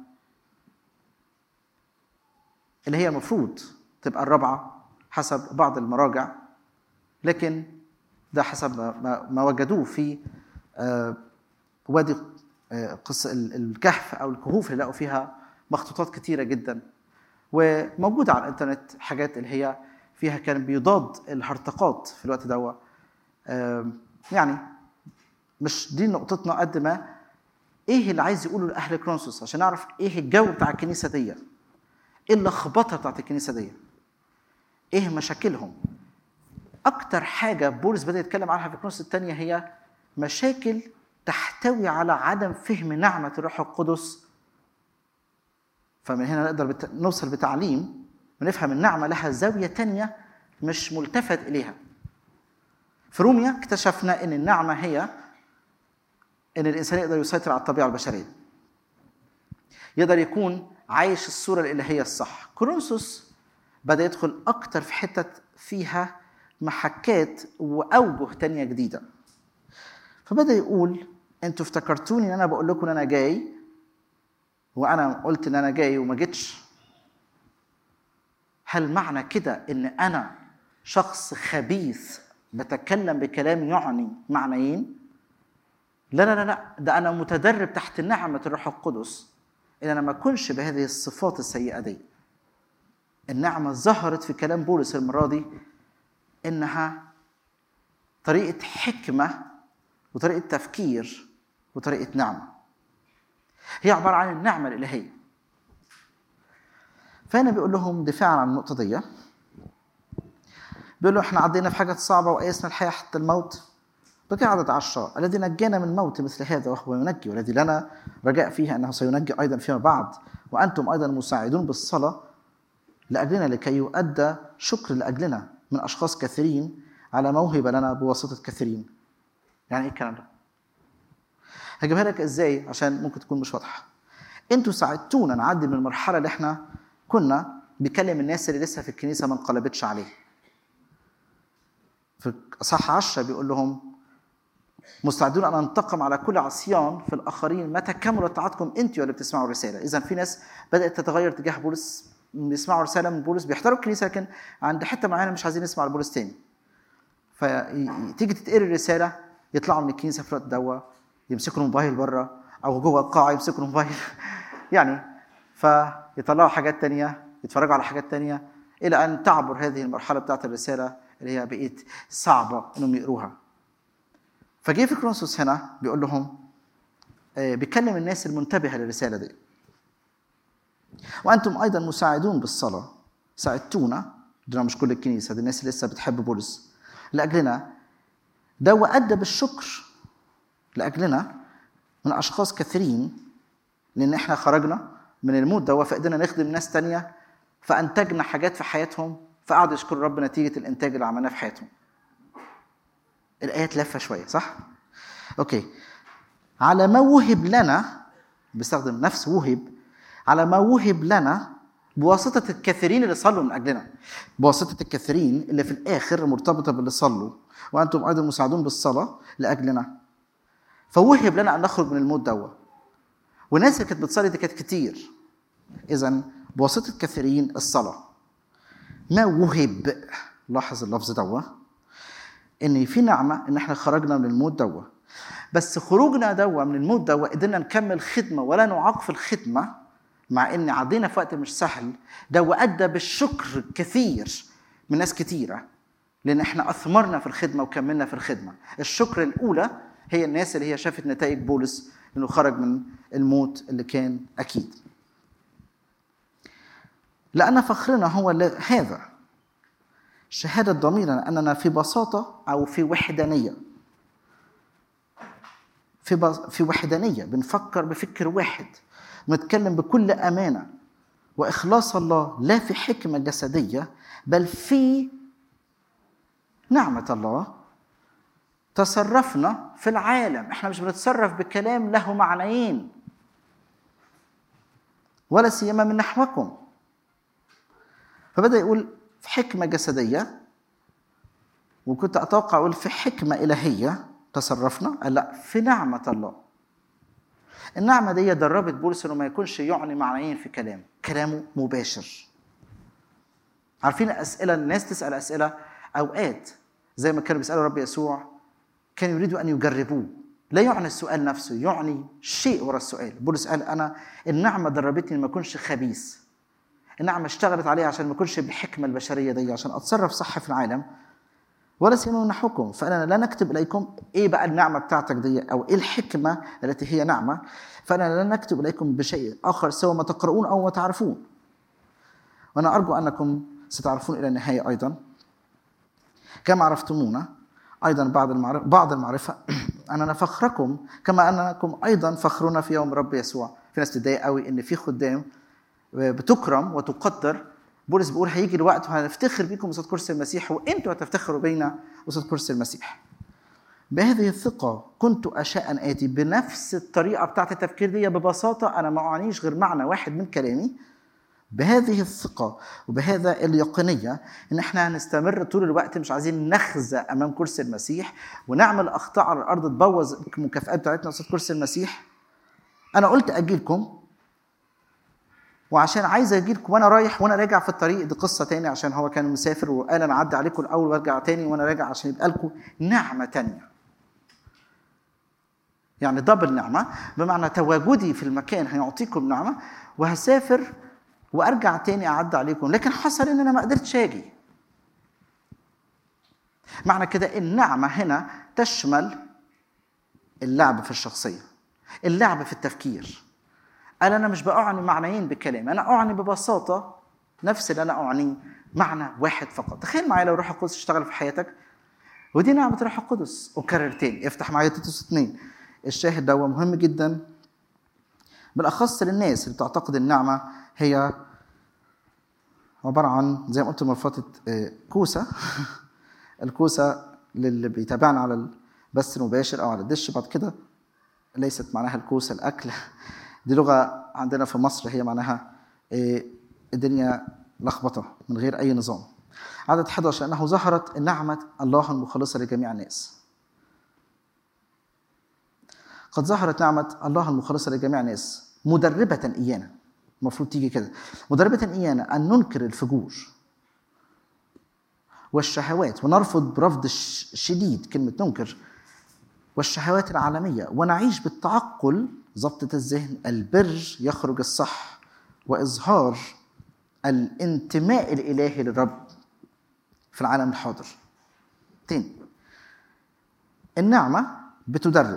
اللي هي المفروض تبقى الرابعه حسب بعض المراجع لكن ده حسب ما- ما, ما وجدوه في آه، وادي آه، قصة ال- الكهف أو الكهوف اللي لقوا فيها مخطوطات كتيرة جدا وموجودة على الإنترنت حاجات اللي هي فيها كان بيضاد الهرطقات في الوقت ده آم، يعني مش دي نقطتنا قد ما ايه اللي عايز يقوله لاهل كرونسوس عشان نعرف ايه الجو بتاع الكنيسه دي ايه اللخبطه بتاعت الكنيسه دي ايه مشاكلهم اكتر حاجه بولس بدا يتكلم عنها في كرونسوس الثانيه هي مشاكل تحتوي على عدم فهم نعمه الروح القدس فمن هنا نقدر بت... نوصل بتعليم ونفهم النعمه لها زاويه تانية مش ملتفت اليها في روميا اكتشفنا ان النعمه هي ان الانسان يقدر يسيطر على الطبيعه البشريه يقدر يكون عايش الصوره الالهيه الصح كورنثوس بدا يدخل اكتر في حته فيها محكات واوجه تانية جديده فبدا يقول انتوا افتكرتوني ان انا بقول لكم ان انا جاي وانا قلت ان انا جاي وما جيتش هل معنى كده ان انا شخص خبيث بتكلم بكلام يعني معنيين لا لا لا لا ده انا متدرب تحت نعمه الروح القدس ان انا ما اكونش بهذه الصفات السيئه دي النعمه ظهرت في كلام بولس المره دي انها طريقه حكمه وطريقه تفكير وطريقه نعمه هي عباره عن النعمه الالهيه فهنا بيقول لهم دفاعا عن النقطه دي بيقول له احنا عدينا في حاجات صعبه وقيسنا الحياه حتى الموت بقي عدد عشرة الذي نجانا من موت مثل هذا وهو ينجي والذي لنا رجاء فيه انه سينجي ايضا فيما بعد وانتم ايضا مساعدون بالصلاه لاجلنا لكي يؤدى شكر لاجلنا من اشخاص كثيرين على موهبه لنا بواسطه كثيرين. يعني ايه الكلام ده؟ هجيبها لك ازاي عشان ممكن تكون مش واضحه. انتوا ساعدتونا نعدي من المرحله اللي احنا كنا بيكلم الناس اللي لسه في الكنيسه ما انقلبتش عليه. في اصحاح 10 بيقول لهم مستعدون ان انتقم على كل عصيان في الاخرين متى كملت طاعتكم انتوا اللي بتسمعوا الرساله، اذا في ناس بدات تتغير تجاه بولس بيسمعوا رساله من بولس بيحضروا الكنيسه لكن عند حته معينه مش عايزين نسمع لبولس تاني. فتيجي تتقري الرساله يطلعوا من الكنيسه في الوقت دوا يمسكوا الموبايل بره او جوه القاعه يمسكوا الموبايل يعني فيطلعوا حاجات تانية يتفرجوا على حاجات تانية الى ان تعبر هذه المرحله بتاعت الرساله اللي هي بقيت صعبه انهم يقروها. فجه في كرونسوس هنا بيقول لهم آه، بيكلم الناس المنتبهه للرساله دي. وانتم ايضا مساعدون بالصلاه ساعدتونا دول مش كل الكنيسه دي الناس اللي لسه بتحب بولس لاجلنا ده وادى بالشكر لاجلنا من اشخاص كثيرين لان احنا خرجنا من الموت ده فقدرنا نخدم ناس تانية فانتجنا حاجات في حياتهم فقعدوا يشكروا رب نتيجه الانتاج اللي عملناه في حياتهم. الايات لفه شويه صح؟ اوكي على ما وهب لنا بيستخدم نفس وهب على ما وهب لنا بواسطة الكثيرين اللي صلوا من أجلنا بواسطة الكثيرين اللي في الآخر مرتبطة باللي صلوا وأنتم أيضا مساعدون بالصلاة لأجلنا فوهب لنا أن نخرج من الموت دوا والناس اللي كانت بتصلي دي كانت كتير إذا بواسطة كثيرين الصلاة ما وهب لاحظ اللفظ دوا ان في نعمه ان احنا خرجنا من الموت دوا بس خروجنا دوا من الموت دوا قدرنا نكمل خدمه ولا نعاق في الخدمه مع ان عدينا في وقت مش سهل ده وادى بالشكر كثير من ناس كتيره لان احنا اثمرنا في الخدمه وكملنا في الخدمه الشكر الاولى هي الناس اللي هي شافت نتائج بولس انه خرج من الموت اللي كان اكيد لان فخرنا هو ل- هذا شهادة ضميرنا أننا في بساطة أو في وحدانية في بس في وحدانية بنفكر بفكر واحد بنتكلم بكل أمانة وإخلاص الله لا في حكمة جسدية بل في نعمة الله تصرفنا في العالم احنا مش بنتصرف بكلام له معنيين ولا سيما من نحوكم فبدأ يقول في حكمة جسدية وكنت أتوقع أقول في حكمة إلهية تصرفنا قال لا في نعمة الله النعمة دي دربت بولس إنه ما يكونش يعني معنيين في كلام كلامه مباشر عارفين أسئلة الناس تسأل أسئلة أوقات زي ما كانوا بيسألوا رب يسوع كانوا يريدوا أن يجربوه لا يعني السؤال نفسه يعني شيء ورا السؤال بولس قال أنا النعمة دربتني ما أكونش خبيث النعمة اشتغلت عليه عشان ما اكونش بالحكمة البشرية دي عشان اتصرف صح في العالم ولا سيما من نحوكم فانا لا نكتب اليكم ايه بقى النعمة بتاعتك دي او ايه الحكمة التي هي نعمة فانا لا نكتب اليكم بشيء اخر سوى ما تقرؤون او ما تعرفون وانا ارجو انكم ستعرفون الى النهاية ايضا كما عرفتمونا ايضا بعد المعرفة بعض المعرفة اننا فخركم كما انكم ايضا فخرنا في يوم رب يسوع في ناس تتضايق قوي ان في خدام بتكرم وتقدر بولس بيقول هيجي الوقت وهنفتخر بيكم قصاد كرسي المسيح وانتوا هتفتخروا بينا قصاد كرسي المسيح. بهذه الثقة كنت أشاء أن آتي بنفس الطريقة بتاعت التفكير دي ببساطة أنا ما أعنيش غير معنى واحد من كلامي بهذه الثقة وبهذا اليقينية إن إحنا هنستمر طول الوقت مش عايزين نخزى أمام كرسي المسيح ونعمل أخطاء على الأرض تبوظ المكافآت بتاعتنا قصاد كرسي المسيح أنا قلت أجيلكم وعشان عايز اجيلكم وانا رايح وانا راجع في الطريق دي قصه تاني عشان هو كان مسافر وقال انا اعدي عليكم الاول وارجع تاني وانا راجع عشان يبقى لكم نعمه تانيه. يعني دبل نعمه بمعنى تواجدي في المكان هيعطيكم نعمه وهسافر وارجع تاني اعدي عليكم لكن حصل ان انا ما قدرتش اجي. معنى كده النعمه هنا تشمل اللعب في الشخصيه اللعب في التفكير قال انا مش باعني معنيين بكلامي انا اعني ببساطه نفس اللي انا اعنيه معنى واحد فقط تخيل معايا لو روح القدس اشتغل في حياتك ودي نعمه روح القدس اكرر تاني افتح معايا تيتوس 2 الشاهد ده مهم جدا بالاخص للناس اللي بتعتقد النعمه هي عباره عن زي ما قلت المره اللي فاتت آه، كوسه الكوسه للي بيتابعنا على البث المباشر او على الدش بعد كده ليست معناها الكوسه الاكل دي لغه عندنا في مصر هي معناها إيه، الدنيا لخبطه من غير اي نظام عدد 11 انه ظهرت نعمه الله المخلصه لجميع الناس قد ظهرت نعمه الله المخلصه لجميع الناس مدربه ايانا المفروض تيجي كده مدربه ايانا ان ننكر الفجور والشهوات ونرفض برفض الش- شديد كلمه ننكر والشهوات العالمية ونعيش بالتعقل ضبطة الذهن البر يخرج الصح وإظهار الانتماء الإلهي للرب في العالم الحاضر تاني النعمة بتدرب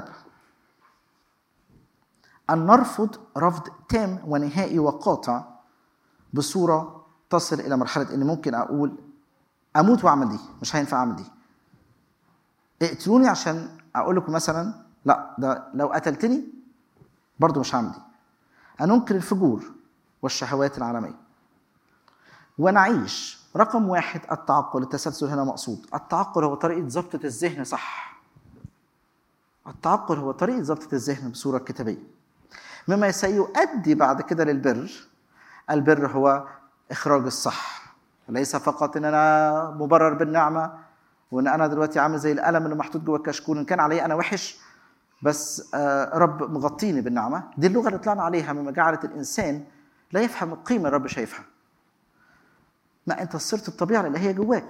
أن نرفض رفض تام ونهائي وقاطع بصورة تصل إلى مرحلة إن ممكن أقول أموت وأعمل دي مش هينفع أعمل دي اقتلوني عشان اقول لكم مثلا لا ده لو قتلتني برضه مش هعمل دي ان انكر الفجور والشهوات العالميه ونعيش رقم واحد التعقل التسلسل هنا مقصود التعقل هو طريقه ضبطه الذهن صح التعقل هو طريقه ضبطه الذهن بصوره كتابيه مما سيؤدي بعد كده للبر البر هو اخراج الصح ليس فقط ان انا مبرر بالنعمه وان انا دلوقتي عامل زي القلم اللي محطوط جوه الكشكول ان كان عليا انا وحش بس آه، رب مغطيني بالنعمه دي اللغه اللي طلعنا عليها مما جعلت الانسان لا يفهم القيمه اللي الرب شايفها ما انت صرت الطبيعه اللي هي جواك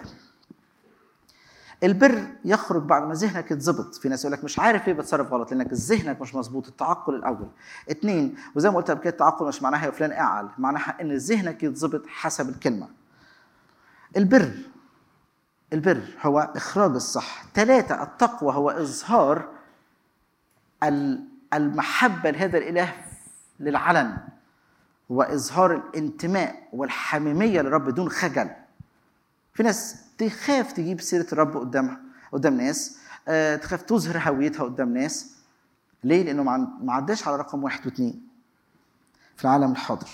البر يخرج بعد ما ذهنك يتظبط في ناس يقول لك مش عارف ليه بتصرف غلط لانك ذهنك مش مظبوط التعقل الاول اتنين وزي ما قلت قبل كده التعقل مش معناها يا فلان اعل معناها ان ذهنك يتظبط حسب الكلمه البر البر هو إخراج الصح ثلاثة التقوى هو إظهار ال- المحبة لهذا الإله للعلن وإظهار الانتماء والحميمية للرب بدون خجل في ناس تخاف تجيب سيرة الرب قدامها قدام ناس آه، تخاف تظهر هويتها قدام ناس ليه؟ لأنه ما عن- ما عداش على رقم واحد واثنين في العالم الحاضر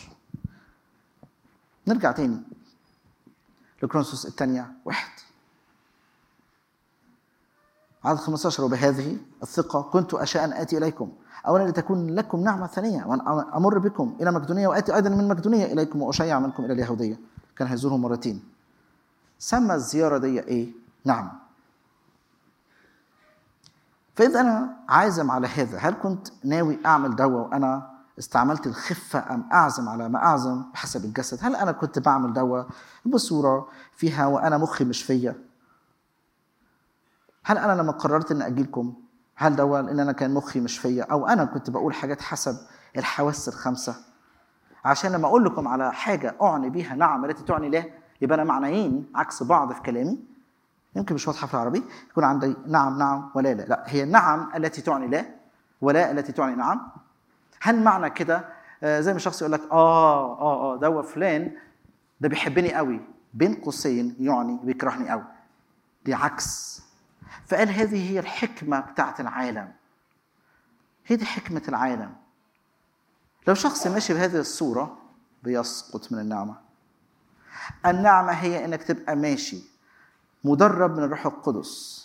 نرجع تاني لكرونسوس الثانية واحد عدد 15 وبهذه الثقة كنت أشاء أن آتي إليكم أولا لتكون لكم نعمة ثانية وأن أمر بكم إلى مقدونية وآتي أيضا من مقدونية إليكم وأشيع منكم إلى اليهودية كان هيزورهم مرتين سمى الزيارة دي إيه؟ نعم فإذا أنا عازم على هذا هل كنت ناوي أعمل دوا وأنا استعملت الخفة أم أعزم على ما أعزم بحسب الجسد هل أنا كنت بعمل دوا بصورة فيها وأنا مخي مش فيا هل انا لما قررت ان اجيلكم هل ده ان انا كان مخي مش فيا او انا كنت بقول حاجات حسب الحواس الخمسه عشان لما اقول لكم على حاجه اعني بيها نعم التي تعني لا يبقى انا معنيين عكس بعض في كلامي يمكن مش واضحه في العربي يكون عندي نعم نعم ولا لا لا هي نعم التي تعني لا ولا التي تعني نعم هل معنى كده آه، زي ما شخص يقول لك اه اه اه ده فلان ده بيحبني قوي بين قوسين يعني بيكرهني قوي دي عكس فقال هذه هي الحكمة بتاعت العالم هي دي حكمة العالم لو شخص ماشي بهذه الصورة بيسقط من النعمة النعمة هي انك تبقى ماشي مدرب من الروح القدس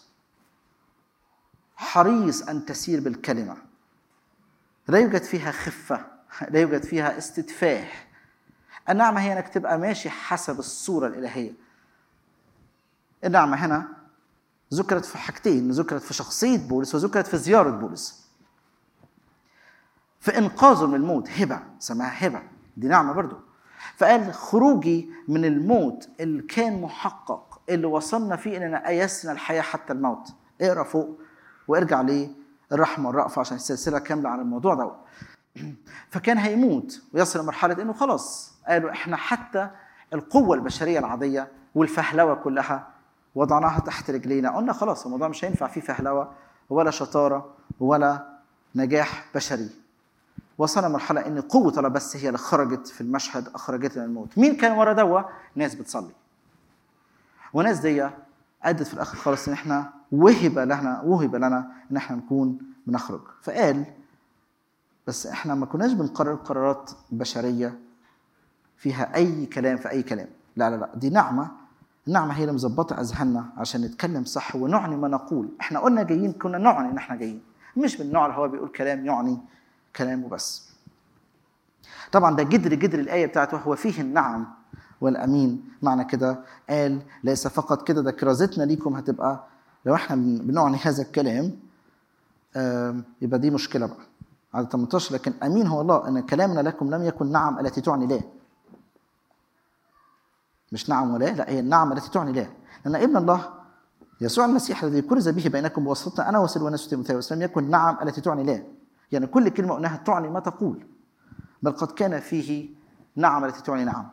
حريص ان تسير بالكلمة لا يوجد فيها خفة لا يوجد فيها استتفاه النعمة هي انك تبقى ماشي حسب الصورة الإلهية النعمة هنا ذكرت في حاجتين ذكرت في شخصية بولس وذكرت في زيارة بولس في إنقاذه من الموت هبة سماها هبة دي نعمة برضو فقال خروجي من الموت اللي كان محقق اللي وصلنا فيه اننا ايسنا الحياه حتى الموت اقرا فوق وارجع للرحمه والرأفه عشان السلسله كامله عن الموضوع ده فكان هيموت ويصل لمرحله انه خلاص قالوا احنا حتى القوه البشريه العاديه والفهلوه كلها وضعناها تحت رجلينا قلنا خلاص الموضوع مش هينفع فيه فهلوه ولا شطاره ولا نجاح بشري وصلنا لمرحله ان قوه الله بس هي اللي خرجت في المشهد اخرجتنا من الموت مين كان ورا دوا ناس بتصلي وناس دي ادت في الاخر خالص ان احنا وهب لنا وهب لنا ان احنا نكون بنخرج فقال بس احنا ما كناش بنقرر قرارات بشريه فيها اي كلام في اي كلام لا لا لا دي نعمه النعمه هي اللي مظبطه اذهاننا عشان نتكلم صح ونعني ما نقول احنا قلنا جايين كنا نعني ان احنا جايين مش من النوع اللي هو بيقول كلام يعني كلام وبس طبعا ده جدر جدر الآية بتاعته هو فيه النعم والأمين معنى كده قال ليس فقط كده ده كرازتنا ليكم هتبقى لو احنا بن- بنعني هذا الكلام آم، يبقى دي مشكلة بقى عدد 18 لكن أمين هو الله أن كلامنا لكم لم يكن نعم التي تعني لا مش نعم ولا لا هي النعم التي تعني لا لأن ابن الله يسوع المسيح الذي كرز به بينكم بواسطتنا أنا وسلوانوس وتيموثاوس لم يكن نعم التي تعني لا يعني كل كلمة قلناها تعني ما تقول بل قد كان فيه نعم التي تعني نعم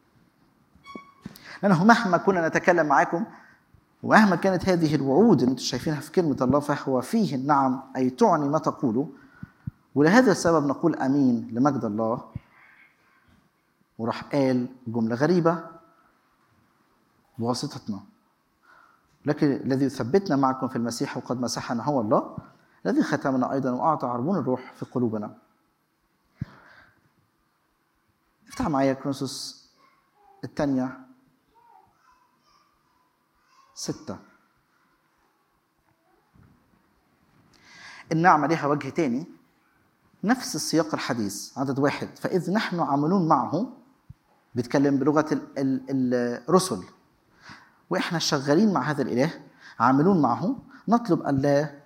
لأنه مهما كنا نتكلم معاكم ومهما كانت هذه الوعود اللي انتم شايفينها في كلمة الله فهو فيه النعم أي تعني ما تقوله ولهذا السبب نقول أمين لمجد الله وراح قال جملة غريبة بواسطتنا لكن الذي يثبتنا معكم في المسيح وقد مسحنا هو الله الذي ختمنا أيضا وأعطى عربون الروح في قلوبنا افتح معايا كرونسوس الثانية ستة النعمة لها وجه تاني نفس السياق الحديث عدد واحد فإذ نحن عاملون معه بيتكلم بلغة ال- ال- الرسل وإحنا شغالين مع هذا الإله عاملون معه نطلب أن لا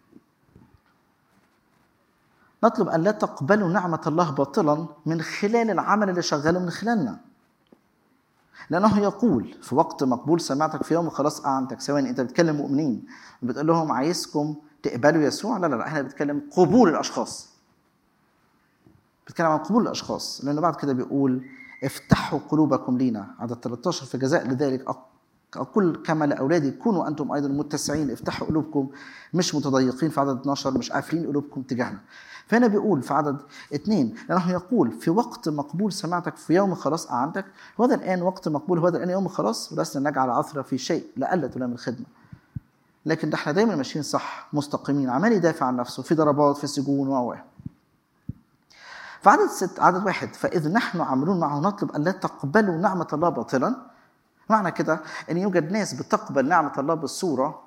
نطلب أن لا تقبلوا نعمة الله باطلا من خلال العمل اللي شغاله من خلالنا لأنه يقول في وقت مقبول سمعتك في يوم خلاص أعنتك ثواني أنت بتكلم مؤمنين بتقول لهم عايزكم تقبلوا يسوع لا لا لا احنا بنتكلم قبول الأشخاص بيتكلم عن قبول الاشخاص لانه بعد كده بيقول افتحوا قلوبكم لينا عدد 13 في جزاء لذلك أق- اقول كما لاولادي كونوا انتم ايضا متسعين افتحوا قلوبكم مش متضيقين في عدد 12 مش قافلين قلوبكم تجاهنا فهنا بيقول في عدد اثنين لانه يقول في وقت مقبول سمعتك في يوم خلاص اعنتك وهذا الان وقت مقبول وهذا الان يوم خلاص ولسنا نجعل عثره في شيء لئلا تلام الخدمه لكن ده احنا دايما ماشيين صح مستقيمين عمال يدافع عن نفسه في ضربات في سجون و فعدد ست عدد واحد فإذ نحن عاملون معه نطلب أن لا تقبلوا نعمة الله باطلا معنى كده أن يوجد ناس بتقبل نعمة الله بالصورة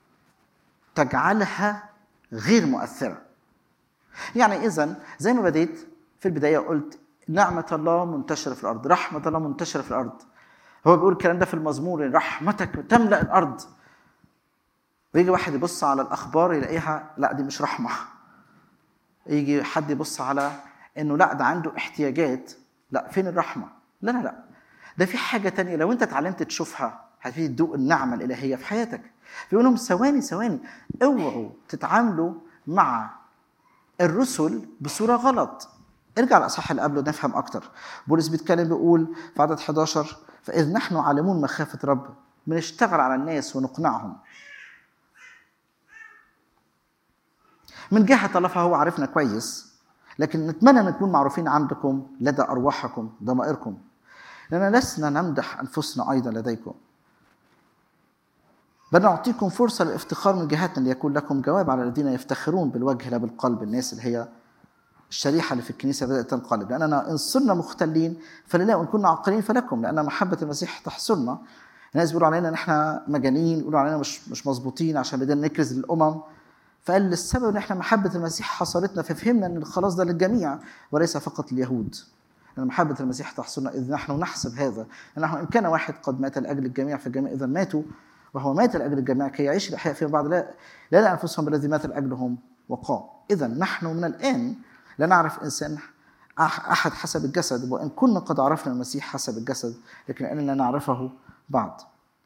تجعلها غير مؤثرة يعني إذا زي ما بديت في البداية قلت نعمة الله منتشرة في الأرض رحمة الله منتشرة في الأرض هو بيقول الكلام ده في المزمور رحمتك تملأ الأرض ويجي واحد يبص على الأخبار يلاقيها لا دي مش رحمة يجي حد يبص على انه لا ده عنده احتياجات لا فين الرحمه لا لا لا ده في حاجه تانية لو انت اتعلمت تشوفها هتبتدي تدوق النعمه الالهيه في حياتك بيقول لهم ثواني ثواني اوعوا تتعاملوا مع الرسل بصوره غلط ارجع الاصحاح اللي قبله نفهم اكتر بولس بيتكلم بيقول في عدد 11 فاذ نحن عالمون مخافه رب بنشتغل على الناس ونقنعهم من جهة الله فهو عارفنا كويس لكن نتمنى أن نكون معروفين عندكم لدى أرواحكم ضمائركم لأننا لسنا نمدح أنفسنا أيضا لديكم بل نعطيكم فرصة للافتخار من جهتنا ليكون لكم جواب على الذين يفتخرون بالوجه لا بالقلب الناس اللي هي الشريحة اللي في الكنيسة بدأت تنقلب لأننا إن صرنا مختلين فلله وإن كنا عاقلين فلكم لأن محبة المسيح تحصلنا الناس بيقولوا علينا ان احنا مجانين يقولوا علينا مش مش مظبوطين عشان بدنا نكرز للامم فقال السبب ان احنا محبه المسيح حصلتنا ففهمنا ان الخلاص ده للجميع وليس فقط اليهود أن محبة المسيح تحصلنا إذ نحن نحسب هذا أنه إن كان واحد قد مات لأجل الجميع فالجميع إذا ماتوا وهو مات لأجل الجميع كي يعيش الأحياء فيما بعد لا لا لأنفسهم الذي مات لأجلهم وقام إذا نحن من الآن لا نعرف إنسان أح- أحد حسب الجسد وإن كنا قد عرفنا المسيح حسب الجسد لكن أننا نعرفه بعد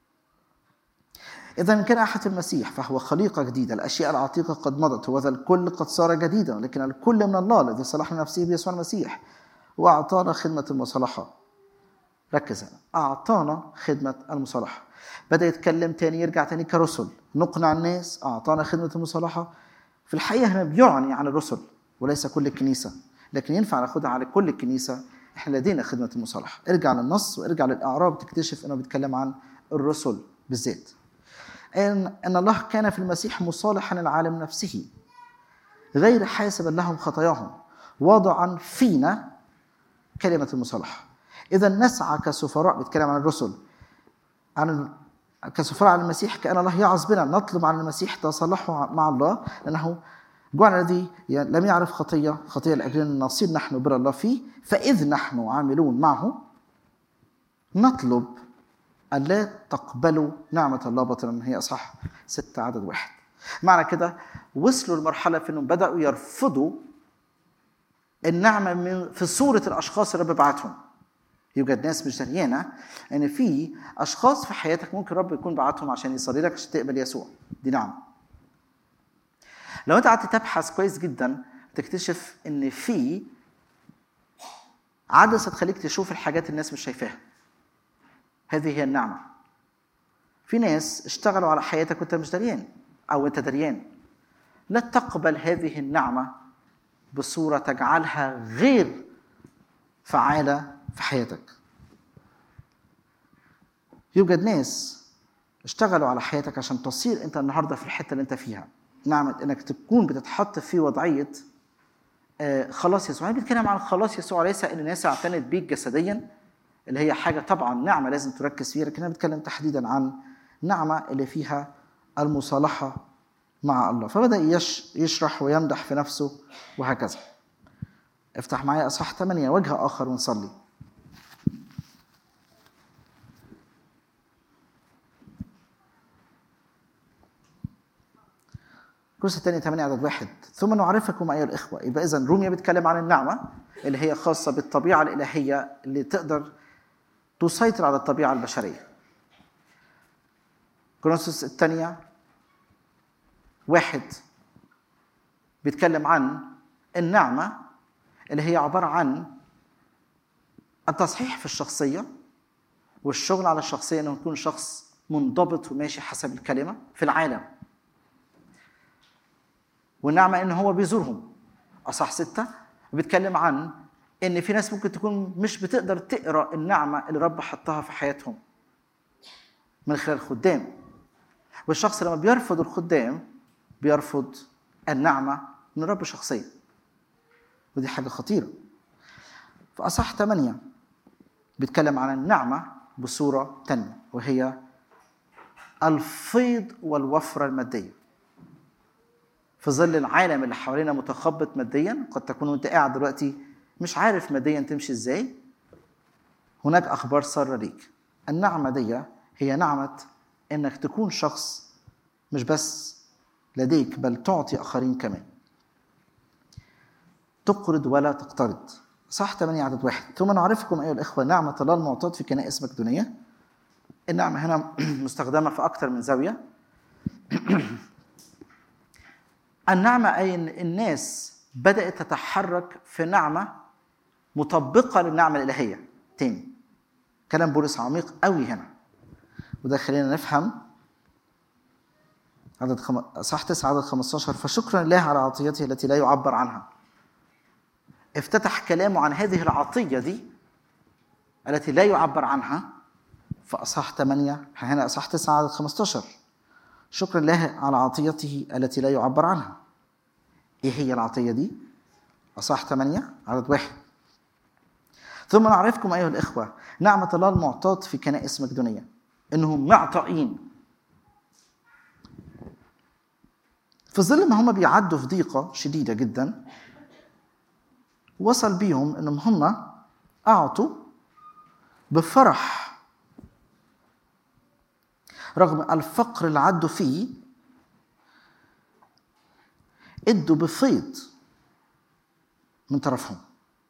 إذا إن كان أحد في المسيح فهو خليقة جديدة الأشياء العتيقة قد مضت وذا الكل قد صار جديدا لكن الكل من الله الذي صلحنا نفسه بيسوع المسيح وأعطانا خدمة المصالحة ركز هنا أعطانا خدمة المصالحة بدأ يتكلم تاني يرجع تاني كرسل نقنع الناس أعطانا خدمة المصالحة في الحقيقة هنا بيعني عن الرسل وليس كل الكنيسة لكن ينفع ناخدها على كل الكنيسة احنا لدينا خدمة المصالحة ارجع للنص وارجع للأعراب تكتشف انه بيتكلم عن الرسل بالذات ان ان الله كان في المسيح مصالحا العالم نفسه غير حاسبا لهم خطاياهم وضعا فينا كلمة المصالحة إذا نسعى كسفراء بيتكلم عن الرسل عن كسفراء عن المسيح كأن الله يعظ بنا نطلب عن المسيح تصالحه مع الله لأنه جوعنا الذي لم يعرف خطية خطية لأجلنا نصير نحن بر الله فيه فإذ نحن عاملون معه نطلب أن لا تقبلوا نعمة الله باطلا هي أصح ستة عدد واحد معنى كده وصلوا لمرحلة في أنهم بدأوا يرفضوا النعمة من في صورة الأشخاص اللي رب بعتهم يوجد ناس مش دريانة إن في أشخاص في حياتك ممكن رب يكون بعتهم عشان يصلي لك عشان تقبل يسوع دي نعمة لو أنت قعدت تبحث كويس جدا تكتشف إن في عدسة تخليك تشوف الحاجات الناس مش شايفاها هذه هي النعمة في ناس اشتغلوا على حياتك وانت مش دريان او انت دريان لا تقبل هذه النعمة بصورة تجعلها غير فعالة في حياتك يوجد ناس اشتغلوا على حياتك عشان تصير انت النهارده في الحته اللي انت فيها نعمه انك تكون بتتحط في وضعيه آه، خلاص يسوع انا بتكلم عن خلاص يسوع ليس ان الناس اعتنت بيك جسديا اللي هي حاجه طبعا نعمه لازم تركز فيها لكن انا بتكلم تحديدا عن نعمه اللي فيها المصالحه مع الله فبدا يش يشرح ويمدح في نفسه وهكذا افتح معايا اصحاح 8 وجه اخر ونصلي كورس الثاني 8 عدد واحد ثم نعرفكم ايها الاخوه يبقى اذا روميا بيتكلم عن النعمه اللي هي خاصه بالطبيعه الالهيه اللي تقدر تسيطر على الطبيعه البشريه كورنثوس الثانيه واحد بيتكلم عن النعمه اللي هي عباره عن التصحيح في الشخصيه والشغل على الشخصيه انه يكون شخص منضبط وماشي حسب الكلمه في العالم والنعمة إن هو بيزورهم أصح ستة بيتكلم عن إن في ناس ممكن تكون مش بتقدر تقرأ النعمة اللي رب حطها في حياتهم من خلال الخدام والشخص لما بيرفض الخدام بيرفض النعمة من رب شخصيا ودي حاجة خطيرة في أصح ثمانية بيتكلم عن النعمة بصورة تانية وهي الفيض والوفرة المادية في ظل العالم اللي حوالينا متخبط ماديا قد تكون وانت قاعد دلوقتي مش عارف ماديا تمشي ازاي هناك اخبار ساره ليك النعمه دي هي نعمه انك تكون شخص مش بس لديك بل تعطي اخرين كمان تقرض ولا تقترض صح 8 عدد واحد ثم نعرفكم ايها الاخوه نعمه الله المعطاة في كنائس مقدونيه النعمه هنا مستخدمه في اكثر من زاويه النعمة أي إن الناس بدأت تتحرك في نعمة مطبقة للنعمة الإلهية تاني كلام بولس عميق قوي هنا وده خلينا نفهم عدد خم... صح 9 عدد 15 فشكرا لله على عطيته التي لا يعبر عنها افتتح كلامه عن هذه العطية دي التي لا يعبر عنها في أصح 8 هنا أصح 9 عدد 15 شكرا لله على عطيته التي لا يعبر عنها ايه هي العطيه دي اصح 8 عدد واحد ثم نعرفكم ايها الاخوه نعمه الله المعطاة في كنائس مقدونيه انهم معطائين في ظل ما هم بيعدوا في ضيقه شديده جدا وصل بيهم انهم هم أعطوا بفرح رغم الفقر اللي عدوا فيه ادوا بفيض من طرفهم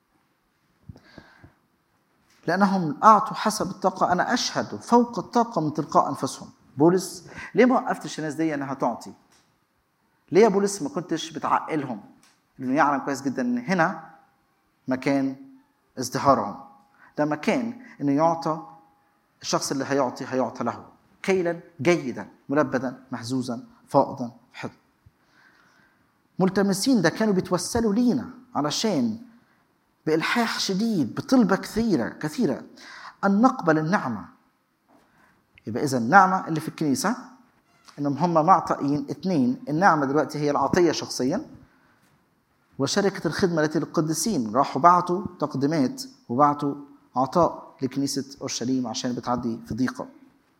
لأنهم أعطوا حسب الطاقة أنا أشهد فوق الطاقة من تلقاء أنفسهم بولس ليه ما وقفتش الناس دي إنها تعطي؟ ليه يا بولس ما كنتش بتعقلهم؟ لأنه يعلم كويس جدا إن هنا مكان ازدهارهم ده مكان إنه يعطى الشخص اللي هيعطي هيعطى له كيلا جيدا ملبدا محزوزا فائضا حلو ملتمسين ده كانوا بيتوسلوا لينا علشان بإلحاح شديد بطلبة كثيرة كثيرة أن نقبل النعمة يبقى إذا النعمة اللي في الكنيسة إنهم هم معطئين اثنين النعمة دلوقتي هي العطية شخصيا وشركة الخدمة التي للقديسين راحوا بعتوا تقديمات وبعتوا عطاء لكنيسة أورشليم عشان بتعدي في ضيقة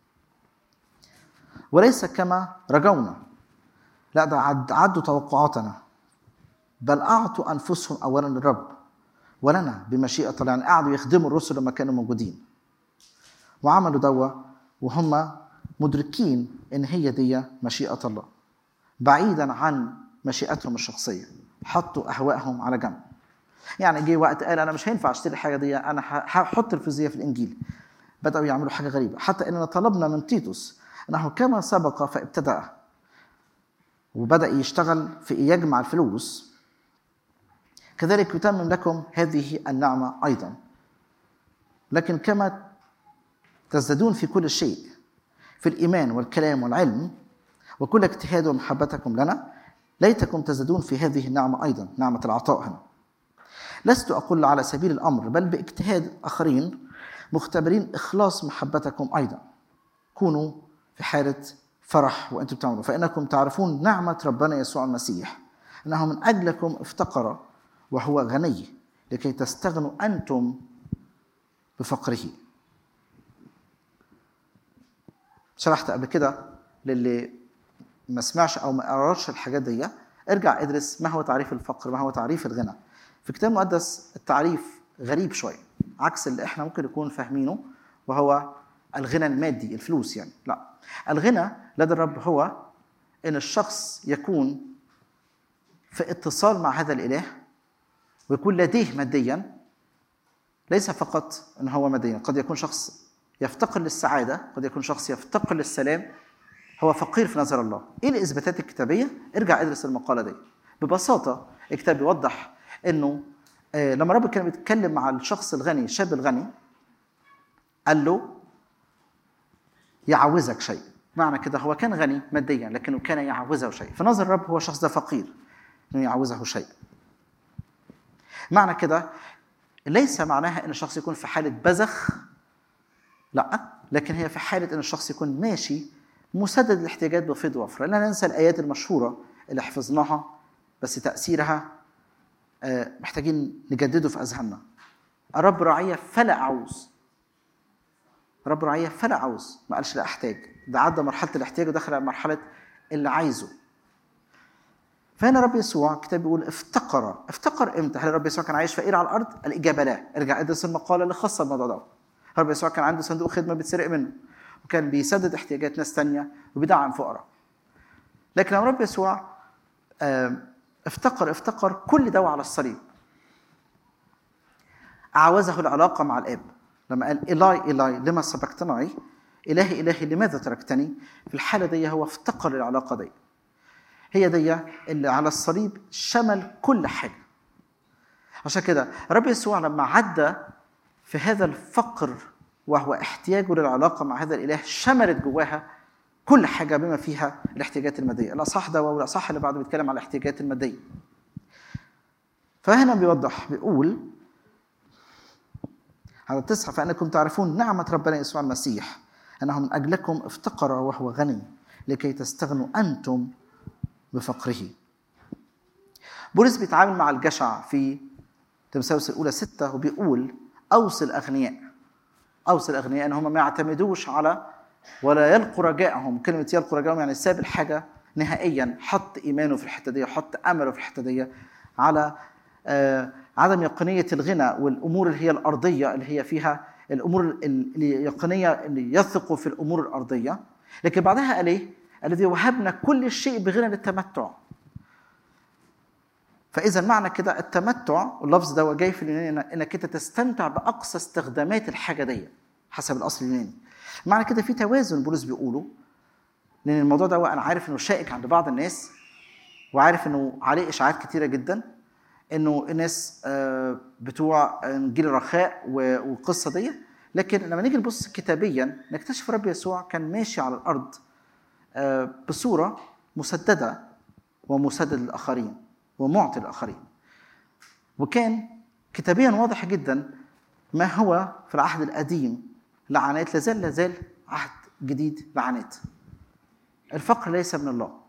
وليس كما رجونا لا ده عد عدوا توقعاتنا بل أعطوا أنفسهم أولا للرب ولنا بمشيئة الله يعني قعدوا يخدموا الرسل لما كانوا موجودين وعملوا دوا وهم مدركين ان هي دي مشيئة الله بعيدا عن مشيئتهم الشخصية حطوا أهوائهم على جنب يعني جه وقت قال انا مش هينفع اشتري الحاجه دي انا هحط الفيزياء في الانجيل بداوا يعملوا حاجه غريبه حتى اننا طلبنا من تيتوس انه كما سبق فابتدا وبدا يشتغل في يجمع الفلوس كذلك يتمم لكم هذه النعمه ايضا لكن كما تزدادون في كل شيء في الايمان والكلام والعلم وكل اجتهاد ومحبتكم لنا ليتكم تزدادون في هذه النعمه ايضا نعمه العطاء هنا لست أقول على سبيل الأمر بل باجتهاد آخرين مختبرين إخلاص محبتكم أيضا كونوا في حالة فرح وأنتم بتعملوا فإنكم تعرفون نعمة ربنا يسوع المسيح أنه من أجلكم افتقر وهو غني لكي تستغنوا أنتم بفقره شرحت قبل كده للي ما سمعش أو ما قراش الحاجات دي ارجع ادرس ما هو تعريف الفقر ما هو تعريف الغنى في الكتاب المقدس التعريف غريب شويه عكس اللي احنا ممكن نكون فاهمينه وهو الغنى المادي الفلوس يعني لا الغنى لدى الرب هو ان الشخص يكون في اتصال مع هذا الاله ويكون لديه ماديا ليس فقط ان هو ماديا قد يكون شخص يفتقر للسعاده قد يكون شخص يفتقر للسلام هو فقير في نظر الله ايه الاثباتات الكتابيه ارجع ادرس المقاله دي ببساطه الكتاب بيوضح انه آه، لما رب كان بيتكلم مع الشخص الغني الشاب الغني قال له يعوزك شيء معنى كده هو كان غني ماديا لكنه كان يعوزه شيء في نظر الرب هو الشخص ده فقير انه يعوزه شيء معنى كده ليس معناها ان الشخص يكون في حاله بذخ لا لكن هي في حاله ان الشخص يكون ماشي مسدد الاحتياجات بفيض وفره لا ننسى الايات المشهوره اللي حفظناها بس تاثيرها آه، محتاجين نجدده في اذهاننا الرب رعيه فلا اعوز رب رعيه فلا اعوز ما قالش لا احتاج ده عدى مرحله الاحتياج ودخل على مرحله اللي عايزه فهنا رب يسوع الكتاب بيقول افتقر افتقر امتى هل رب يسوع كان عايش فقير على الارض الاجابه لا ارجع ادرس المقاله اللي خاصه بالموضوع ده رب يسوع كان عنده صندوق خدمه بيتسرق منه وكان بيسدد احتياجات ناس تانية وبيدعم فقراء لكن لما رب يسوع آم، افتقر افتقر كل ده على الصليب أعوزه العلاقة مع الآب لما قال إلاي إلاي لما سبقتني إلهي إلهي لماذا تركتني في الحالة دي هو افتقر العلاقة دي هي دي اللي على الصليب شمل كل حاجة عشان كده رب يسوع لما عدى في هذا الفقر وهو احتياجه للعلاقة مع هذا الإله شملت جواها كل حاجة بما فيها الاحتياجات المادية الأصح ده والأصح اللي بعده بيتكلم على الاحتياجات المادية فهنا بيوضح بيقول على التسعة فأنكم تعرفون نعمة ربنا يسوع المسيح أنه من أجلكم افتقر وهو غني لكي تستغنوا أنتم بفقره بولس بيتعامل مع الجشع في تمساوس الأولى ستة وبيقول أوصي الأغنياء أوصي الأغنياء أن هم ما يعتمدوش على ولا يلقوا رجائهم كلمة يلقوا رجائهم يعني ساب الحاجة نهائيا حط إيمانه في الحتة دي وحط أمله في الحتة دي على آه، عدم يقينيه الغنى والامور اللي هي الارضيه اللي هي فيها الامور اليقينيه اللي يثقوا في الامور الارضيه لكن بعدها قال ايه؟ الذي وهبنا كل شيء بغنى للتمتع فاذا معنى كده التمتع واللفظ ده جاي في اليوناني إن- انك انت تستمتع باقصى استخدامات الحاجه دي حسب الاصل اليوناني معنى كده في توازن بولس بيقوله لان الموضوع ده انا عارف انه شائك عند بعض الناس وعارف انه عليه اشاعات كتيره جدا انه الناس آه، بتوع انجيل الرخاء و- والقصه دي لكن لما نيجي نبص كتابيا نكتشف الرب يسوع كان ماشي على الارض آه، بصوره مسدده ومسدد للاخرين ومعطي للاخرين وكان كتابيا واضح جدا ما هو في العهد القديم لعنات لازال لازال عهد جديد لعنات الفقر ليس من الله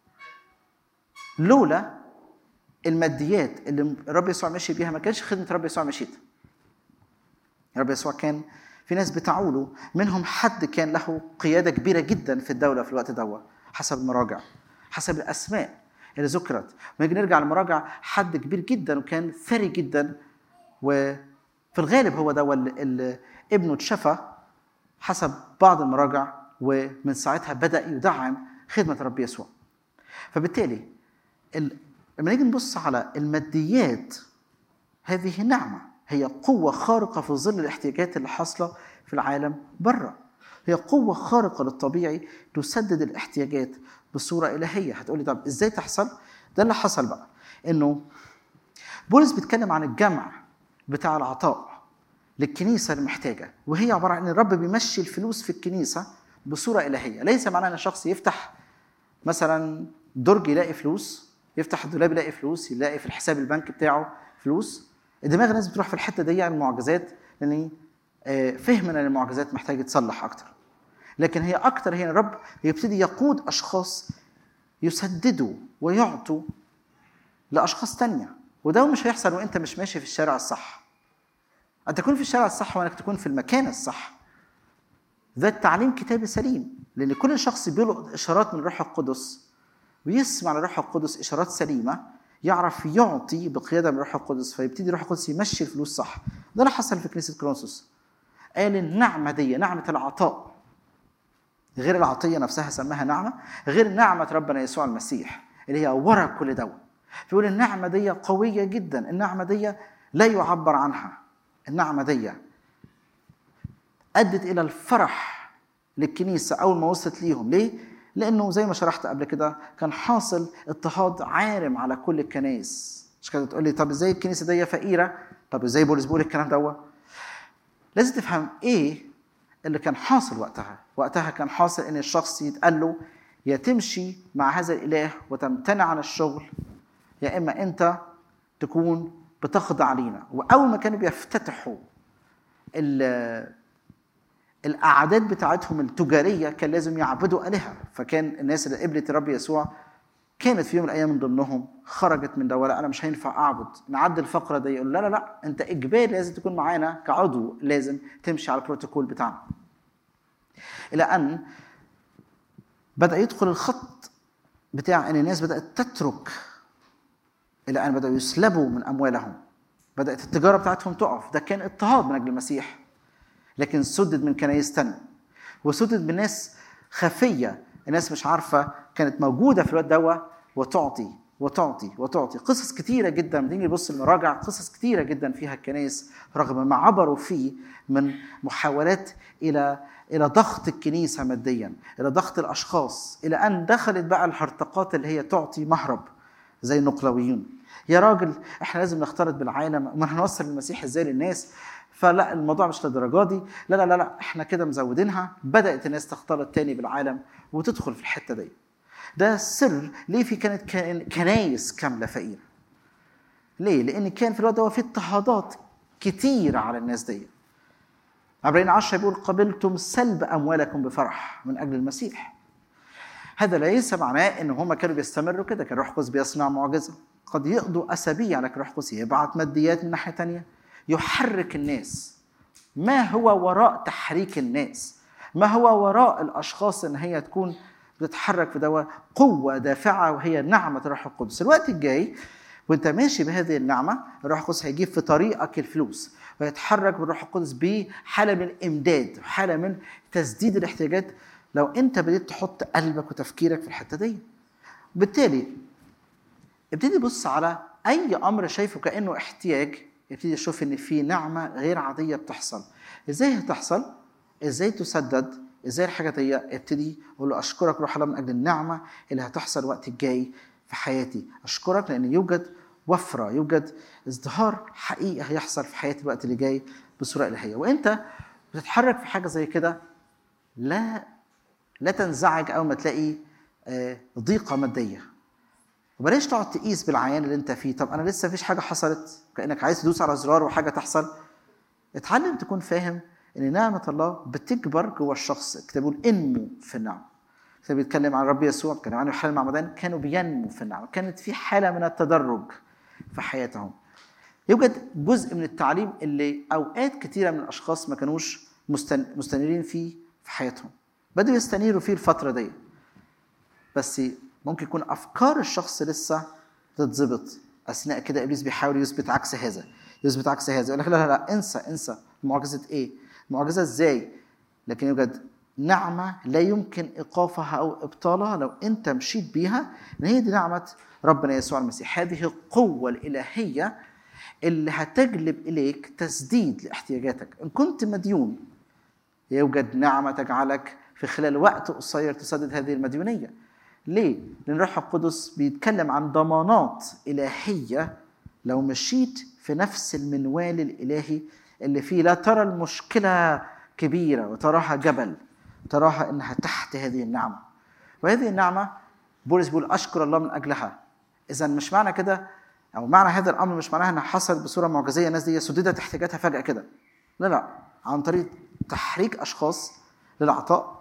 لولا الماديات اللي الرب يسوع مشي بيها ما كانش خدمه الرب يسوع مشيت الرب يسوع كان في ناس بتعوله منهم حد كان له قياده كبيره جدا في الدوله في الوقت ده حسب المراجع حسب الاسماء اللي ذكرت ونيجي نرجع للمراجع حد كبير جدا وكان ثري جدا وفي الغالب هو ده اللي ابنه اتشفى حسب بعض المراجع ومن ساعتها بدا يدعم خدمه الرب يسوع فبالتالي ال- لما نيجي نبص على الماديات هذه نعمة هي قوة خارقة في ظل الاحتياجات اللي حاصلة في العالم بره هي قوة خارقة للطبيعي تسدد الاحتياجات بصورة إلهية هتقولي طب إزاي تحصل؟ ده اللي حصل بقى إنه بولس بيتكلم عن الجمع بتاع العطاء للكنيسة المحتاجة وهي عبارة عن إن الرب بيمشي الفلوس في الكنيسة بصورة إلهية ليس معناه أن شخص يفتح مثلا درج يلاقي فلوس يفتح الدولاب يلاقي فلوس يلاقي في الحساب البنك بتاعه فلوس دماغ الناس بتروح في الحته دي عن المعجزات لان آه، فهمنا للمعجزات محتاج يتصلح اكتر لكن هي اكتر هي الرب يبتدي يقود اشخاص يسددوا ويعطوا لاشخاص تانية وده مش هيحصل وانت مش ماشي في الشارع الصح ان تكون في الشارع الصح وانك تكون في المكان الصح ده التعليم كتابي سليم لان كل شخص بيلقط اشارات من الروح القدس ويسمع للروح القدس اشارات سليمه يعرف يعطي بقياده من الروح القدس فيبتدي الروح القدس يمشي الفلوس صح ده اللي حصل في كنيسه كرونسوس قال النعمه دي نعمه العطاء غير العطيه نفسها سماها نعمه غير نعمه ربنا يسوع المسيح اللي هي ورا كل ده فيقول النعمه دي قويه جدا النعمه دي لا يعبر عنها النعمه دي ادت الى الفرح للكنيسه اول ما وصلت ليهم ليه لانه زي ما شرحت قبل كده كان حاصل اضطهاد عارم على كل الكنائس مش كده تقول لي طب ازاي الكنيسه دي فقيره طب ازاي بولس بيقول الكلام دوت لازم تفهم ايه اللي كان حاصل وقتها وقتها كان حاصل ان الشخص يتقال له يا تمشي مع هذا الاله وتمتنع عن الشغل يا اما انت تكون بتخضع لينا واول ما كانوا بيفتتحوا ال- الاعداد بتاعتهم التجاريه كان لازم يعبدوا الهه فكان الناس اللي قبلت الرب يسوع كانت في يوم من الايام من ضمنهم خرجت من ده ولا انا مش هينفع اعبد نعدي الفقره دي يقول لا لا لا انت اجباري لازم تكون معانا كعضو لازم تمشي على البروتوكول بتاعنا الى ان بدا يدخل الخط بتاع ان الناس بدات تترك الى ان بداوا يسلبوا من اموالهم بدات التجاره بتاعتهم تقف ده كان اضطهاد من اجل المسيح لكن سدد من كنايس تانية وسدد بناس خفية الناس مش عارفة كانت موجودة في الوقت دوا وتعطي وتعطي وتعطي قصص كتيرة جدا لما نيجي نبص المراجع قصص كتيرة جدا فيها الكنائس رغم ما عبروا فيه من محاولات إلى إلى ضغط الكنيسة ماديا إلى ضغط الأشخاص إلى أن دخلت بقى الهرطقات اللي هي تعطي مهرب زي النقلويون يا راجل احنا لازم نختلط بالعالم ما هنوصل المسيح ازاي للناس فلا الموضوع مش للدرجه دي لا لا لا لا احنا كده مزودينها بدات الناس تختلط تاني بالعالم وتدخل في الحته دي ده السر ليه في كانت كان- كنايس كامله فقيره ليه لان كان في الوقت ده في اضطهادات كتير على الناس دي عبرين عشرة بيقول قبلتم سلب اموالكم بفرح من اجل المسيح هذا ليس معناه ان هم كانوا بيستمروا كده كان روح القدس بيصنع معجزه قد يقضوا اسابيع على روح القدس يبعت ماديات من ناحيه تانية يحرك الناس ما هو وراء تحريك الناس ما هو وراء الاشخاص ان هي تكون بتتحرك في دواء قوه دافعه وهي نعمه الروح القدس الوقت الجاي وانت ماشي بهذه النعمه الروح القدس هيجيب في طريقك الفلوس ويتحرك بالروح القدس بحاله من الامداد حاله من تسديد الاحتياجات لو انت بديت تحط قلبك وتفكيرك في الحته دي بالتالي ابتدي بص على اي امر شايفه كانه احتياج ابتدي اشوف ان في نعمه غير عاديه بتحصل ازاي هتحصل ازاي تسدد ازاي الحاجه دي ابتدي اقول له اشكرك روح الله من اجل النعمه اللي هتحصل وقت الجاي في حياتي اشكرك لان يوجد وفره يوجد ازدهار حقيقي هيحصل في حياتي الوقت اللي جاي بصوره الهيه وانت بتتحرك في حاجه زي كده لا لا تنزعج اول ما تلاقي آه، ضيقه ماديه وبلاش تقعد تقيس بالعيان اللي انت فيه طب انا لسه مفيش حاجه حصلت كانك عايز تدوس على زرار وحاجه تحصل اتعلم تكون فاهم ان نعمه الله بتكبر جوه الشخص الكتاب بيقول انمو في النعمه الكتاب بيتكلم عن الرب يسوع بيتكلم عن يوحنا المعمدان كانوا بينمو في النعمه كانت في حاله من التدرج في حياتهم يوجد جزء من التعليم اللي اوقات كتيره من الاشخاص ما كانوش مستن- مستنيرين فيه في حياتهم بدوا يستنيروا فيه الفتره دي بس ممكن يكون افكار الشخص لسه تتظبط اثناء كده ابليس بيحاول يثبت عكس هذا يثبت عكس هذا يقول لك لا لا لا انسى انسى معجزه ايه؟ معجزه ازاي؟ لكن يوجد نعمه لا يمكن ايقافها او ابطالها لو انت مشيت بيها ان هي دي نعمه ربنا يسوع المسيح هذه القوه الالهيه اللي هتجلب اليك تسديد لاحتياجاتك ان كنت مديون يوجد نعمة تجعلك في خلال وقت قصير تسدد هذه المديونية ليه؟ لأن الروح القدس بيتكلم عن ضمانات إلهية لو مشيت في نفس المنوال الإلهي اللي فيه لا ترى المشكلة كبيرة وتراها جبل تراها إنها تحت هذه النعمة وهذه النعمة بولس بيقول أشكر الله من أجلها إذا مش معنى كده أو معنى هذا الأمر مش معناها إنها حصلت بصورة معجزية الناس دي سددت احتياجاتها فجأة كده لا لا عن طريق تحريك اشخاص للعطاء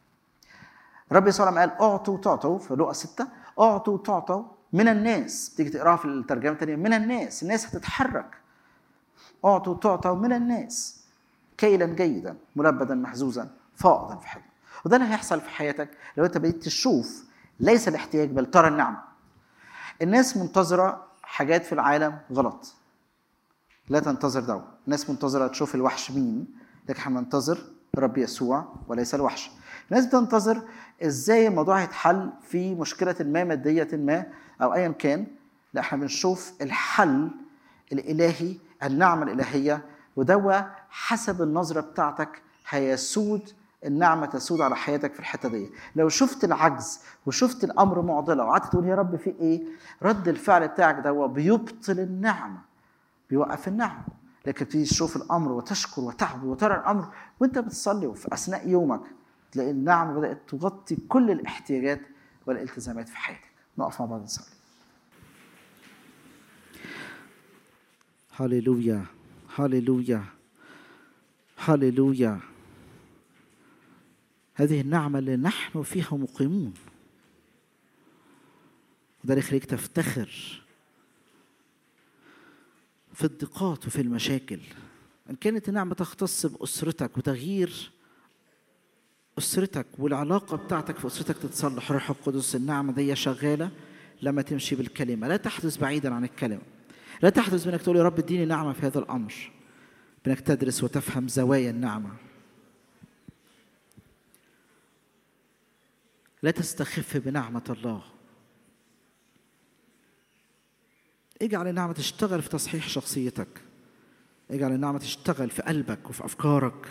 رب يسوع لما قال اعطوا تعطوا في لقا 6 اعطوا تعطوا من الناس تيجي تقراها في الترجمه الثانيه من الناس الناس هتتحرك اعطوا تعطوا من الناس كيلا جيدا ملبدا محزوزا فائضا في حلم وده اللي هيحصل في حياتك لو انت بديت تشوف ليس الاحتياج بل ترى النعمه الناس منتظره حاجات في العالم غلط لا تنتظر ده الناس منتظره تشوف الوحش مين لكن احنا بننتظر رب يسوع وليس الوحش الناس بتنتظر ازاي الموضوع هيتحل في مشكله ما ماديه ما او ايا كان لا احنا بنشوف الحل الالهي النعمه الالهيه ودوا حسب النظره بتاعتك هيسود النعمه تسود على حياتك في الحته دي لو شفت العجز وشفت الامر معضله وقعدت تقول يا رب في ايه رد الفعل بتاعك دوا بيبطل النعمه بيوقف النعم لكن تيجي تشوف الامر وتشكر وتعبد وترى الامر وانت بتصلي وفي اثناء يومك تلاقي النعمه بدات تغطي كل الاحتياجات والالتزامات في حياتك نقف مع بعض نصلي هللويا هللويا هللويا هذه النعمة اللي نحن فيها مقيمون وده اللي يخليك تفتخر في الضيقات وفي المشاكل إن كانت النعمة تختص بأسرتك وتغيير أسرتك والعلاقة بتاعتك في أسرتك تتصلح روح القدس النعمة دي شغالة لما تمشي بالكلمة لا تحدث بعيدا عن الكلمة لا تحدث بأنك تقول يا رب اديني نعمة في هذا الأمر بأنك تدرس وتفهم زوايا النعمة لا تستخف بنعمة الله اجعل النعمة تشتغل في تصحيح شخصيتك اجعل النعمة تشتغل في قلبك وفي أفكارك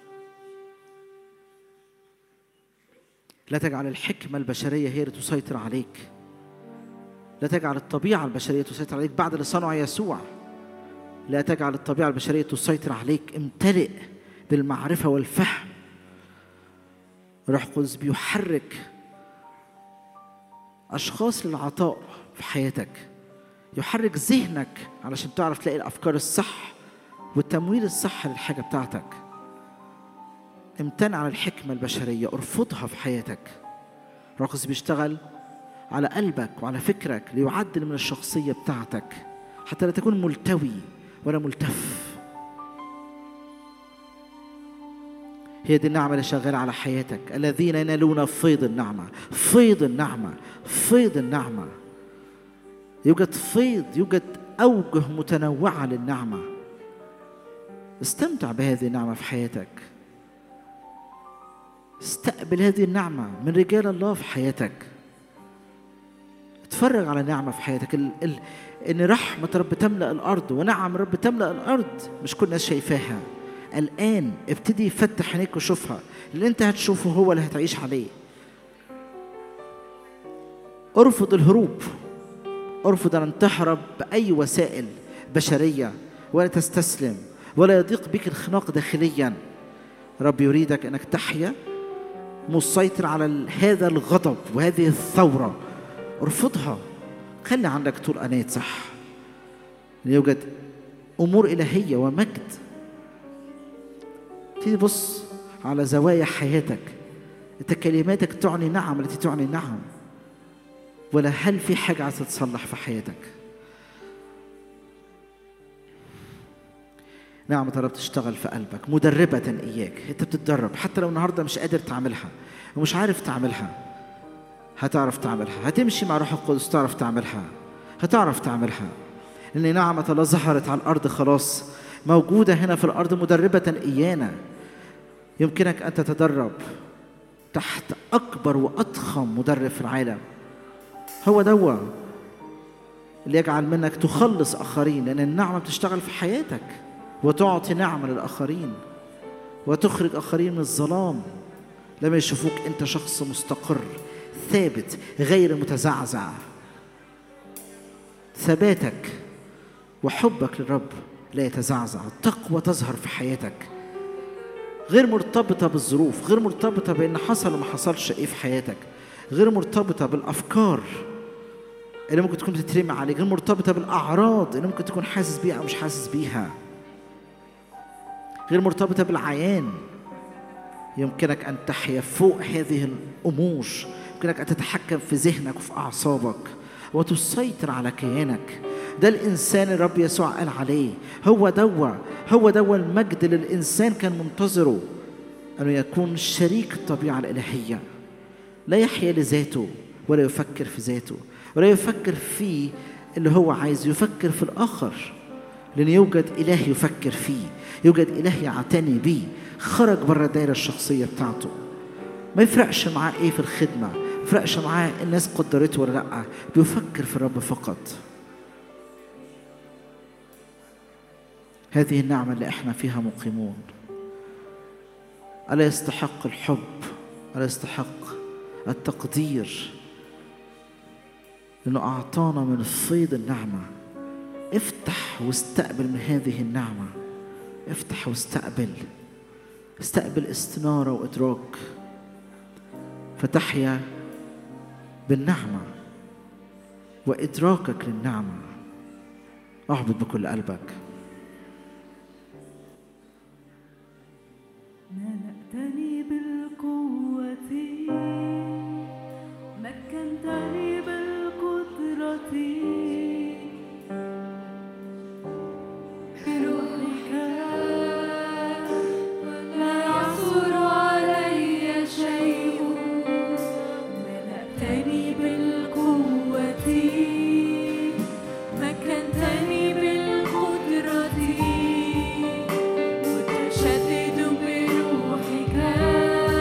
لا تجعل الحكمة البشرية هي اللي تسيطر عليك لا تجعل الطبيعة البشرية تسيطر عليك بعد اللي صنعه يسوع لا تجعل الطبيعة البشرية تسيطر عليك امتلئ بالمعرفة والفهم روح القدس بيحرك أشخاص للعطاء في حياتك يحرك ذهنك علشان تعرف تلاقي الأفكار الصح والتمويل الصح للحاجة بتاعتك امتنع عن الحكمة البشرية ارفضها في حياتك روح القدس بيشتغل على قلبك وعلى فكرك ليعدل من الشخصية بتاعتك حتى لا تكون ملتوي ولا ملتف هي دي النعمة اللي شغالة على حياتك الذين ينالون فيض النعمة فيض النعمة فيض النعمة يوجد فيض يوجد أوجه متنوعة للنعمة استمتع بهذه النعمة في حياتك استقبل هذه النعمة من رجال الله في حياتك اتفرج على نعمة في حياتك ال ال ان رحمة رب تملأ الأرض ونعم رب تملأ الأرض مش كل الناس شايفاها الآن ابتدي فتح عينيك وشوفها اللي انت هتشوفه هو اللي هتعيش عليه ارفض الهروب ارفض ان تهرب باي وسائل بشريه ولا تستسلم ولا يضيق بك الخناق داخليا رب يريدك انك تحيا مسيطر على ال- هذا الغضب وهذه الثوره ارفضها خلي عندك طول انات صح يوجد امور الهيه ومجد تيجي تبص على زوايا حياتك انت كلماتك تعني نعم التي تعني نعم ولا هل في حاجة عايز تتصلح في حياتك نعمة رب تشتغل في قلبك مدربة إياك أنت بتتدرب حتى لو النهاردة مش قادر تعملها ومش عارف تعملها هتعرف تعملها هتمشي مع روح القدس تعرف تعملها هتعرف تعملها لأن نعمة الله ظهرت على الأرض خلاص موجودة هنا في الأرض مدربة إيانا يمكنك أن تتدرب تحت أكبر وأضخم مدرب في العالم هو دوا اللي يجعل منك تخلص آخرين لأن النعمة بتشتغل في حياتك وتعطي نعمة للآخرين وتخرج آخرين من الظلام لما يشوفوك أنت شخص مستقر ثابت غير متزعزع ثباتك وحبك للرب لا يتزعزع التقوى تظهر في حياتك غير مرتبطة بالظروف غير مرتبطة بأن حصل وما حصلش إيه في حياتك غير مرتبطة بالأفكار اللي ممكن تكون بتترمي عليك غير مرتبطة بالأعراض اللي ممكن تكون حاسس بيها أو مش حاسس بيها غير مرتبطة بالعيان يمكنك أن تحيا فوق هذه الأمور يمكنك أن تتحكم في ذهنك وفي أعصابك وتسيطر على كيانك ده الإنسان اللي الرب يسوع قال عليه هو دوا هو دوا المجد اللي الإنسان كان منتظره أنه يكون شريك الطبيعة الإلهية لا يحيا لذاته ولا يفكر في ذاته ولا يفكر في اللي هو عايز يفكر في الآخر لأن يوجد إله يفكر فيه يوجد إله يعتني بيه خرج بره الدائرة الشخصية بتاعته ما يفرقش معاه إيه في الخدمة ما يفرقش معاه الناس قدرته ولا لأ بيفكر في الرب فقط هذه النعمة اللي احنا فيها مقيمون ألا يستحق الحب ألا يستحق التقدير لأنه أعطانا من فيض النعمة افتح واستقبل من هذه النعمة افتح واستقبل استقبل استنارة وإدراك فتحيا بالنعمة وإدراكك للنعمة اعبد بكل قلبك ملأتني بالقوة مكنتني بالقدرة بروحك لا يعثر علي شيء ملأتني بالقوة مكنتني بالقدرة متشدد بروحك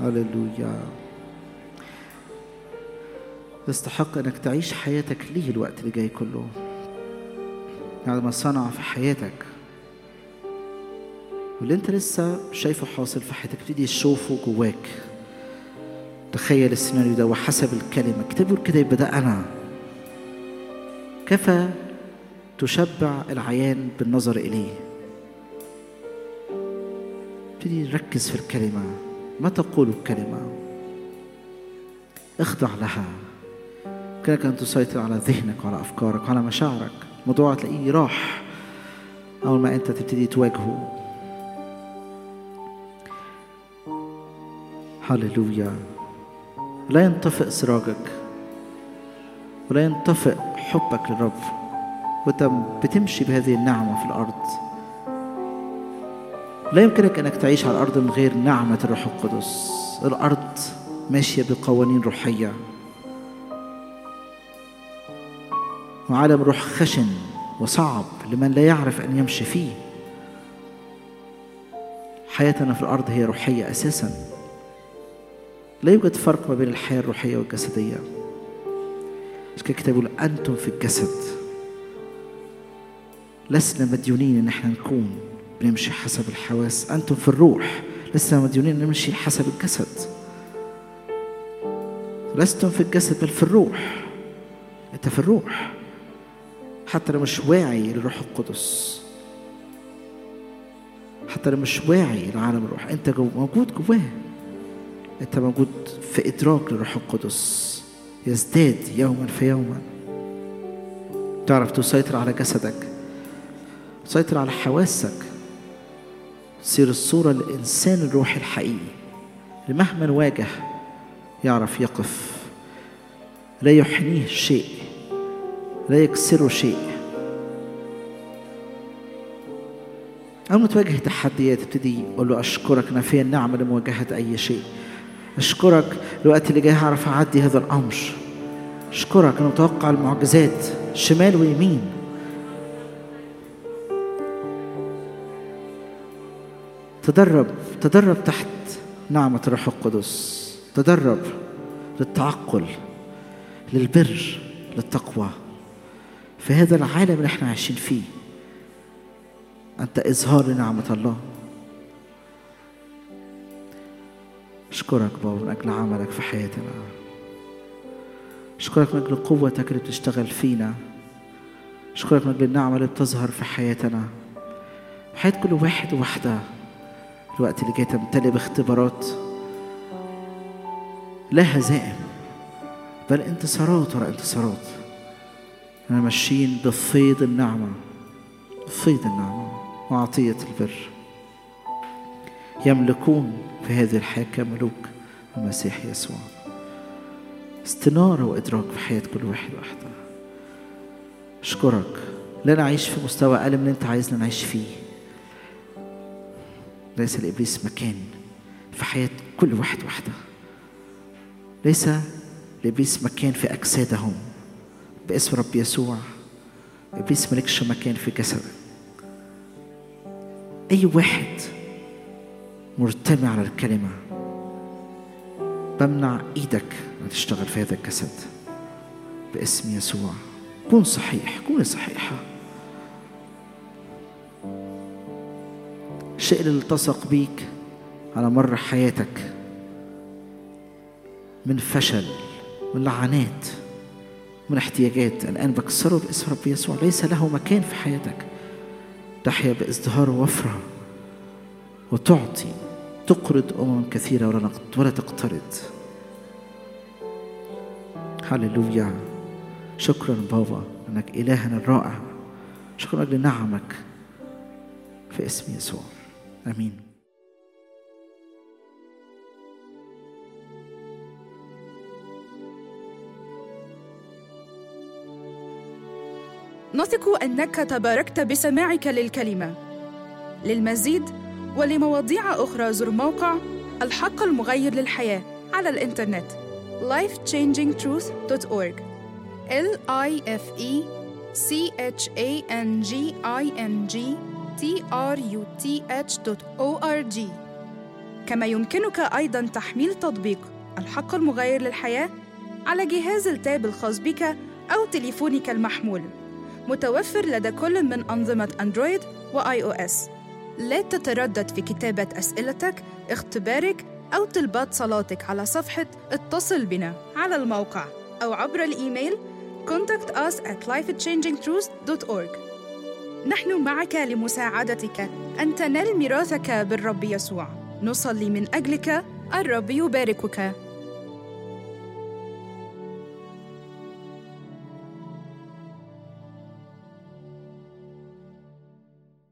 هللويا تستحق انك تعيش حياتك ليه الوقت اللي جاي كله بعد ما صنع في حياتك واللي انت لسه شايفه حاصل في حياتك تبتدي تشوفه جواك تخيل السيناريو ده وحسب الكلمة الكتاب يقول كده يبقى ده أنا كفى تشبع العيان بالنظر إليه ابتدي ركز في الكلمة ما تقول الكلمة اخضع لها يمكنك أن تسيطر على ذهنك وعلى أفكارك وعلى مشاعرك الموضوع تلاقيه راح أول ما أنت تبتدي تواجهه هللويا لا ينطفئ سراجك ولا ينطفئ حبك للرب وانت بتمشي بهذه النعمة في الأرض لا يمكنك أنك تعيش على الأرض من غير نعمة الروح القدس الأرض ماشية بقوانين روحية وعالم روح خشن وصعب لمن لا يعرف أن يمشي فيه حياتنا في الأرض هي روحية أساساً لا يوجد فرق ما بين الحياة الروحية والجسدية عشان كده الكتاب يقول أنتم في الجسد لسنا مديونين إن احنا نكون بنمشي حسب الحواس أنتم في الروح لسنا مديونين نمشي حسب الجسد لستم في الجسد بل في الروح أنت في الروح حتى لو مش واعي للروح القدس حتى لو مش واعي لعالم الروح أنت جو موجود جواه انت موجود في ادراك للروح القدس يزداد يوما فيوما تعرف تسيطر على جسدك تسيطر على حواسك تصير الصورة للإنسان الروحي الحقيقي اللي مهما واجه يعرف يقف لا يحنيه شيء لا يكسره شيء أول ما تواجه تحديات تبتدي قول له أشكرك أنا فيا النعمة لمواجهة أي شيء أشكرك الوقت اللي جاي هعرف أعدي هذا الأمر أشكرك أنا متوقع المعجزات شمال ويمين تدرب تدرب تحت نعمة الروح القدس تدرب للتعقل للبر للتقوى في هذا العالم اللي احنا عايشين فيه أنت إظهار لنعمة الله أشكرك بابا من أجل عملك في حياتنا أشكرك من أجل قوتك اللي بتشتغل فينا أشكرك من أجل النعمة اللي بتظهر في حياتنا في حياة كل واحد وواحدة الوقت اللي جاي تمتلئ باختبارات لا هزائم بل انتصارات ورا انتصارات احنا ماشيين بفيض النعمة فيض النعمة وعطية البر يملكون في هذه الحياة كملوك المسيح يسوع استنارة وإدراك في حياة كل واحد واحدة أشكرك لا نعيش في مستوى أقل من اللي أنت عايزنا نعيش فيه ليس لإبليس مكان في حياة كل واحد واحدة ليس لإبليس مكان في أجسادهم باسم رب يسوع إبليس ملكش مكان في جسدك أي واحد مرتمي على الكلمة بمنع إيدك أن تشتغل في هذا الجسد باسم يسوع كن صحيح كوني صحيحة الشيء اللي التصق بيك على مر حياتك من فشل من لعنات من احتياجات الآن بكسره باسم رب يسوع ليس له مكان في حياتك تحيا بازدهار ووفرة وتعطي تقرض أمم كثيرة ولا نقط ولا تقترض هللويا شكرا بابا انك الهنا الرائع شكرا لاجل نعمك في اسم يسوع امين نثق انك تباركت بسماعك للكلمه للمزيد ولمواضيع اخرى زر موقع الحق المغير للحياه على الانترنت lifechangingtruth.org l i f e c h a n g i n g t r u t h o r g كما يمكنك أيضا تحميل تطبيق الحق المغير للحياة على جهاز التاب الخاص بك أو تليفونك المحمول متوفر لدى كل من أنظمة أندرويد وآي أو إس لا تتردد في كتابة أسئلتك، اختبارك أو طلبات صلاتك على صفحة اتصل بنا على الموقع أو عبر الإيميل contact us at lifechangingtruths.org نحن معك لمساعدتك أن تنال ميراثك بالرب يسوع نصلي من أجلك الرب يباركك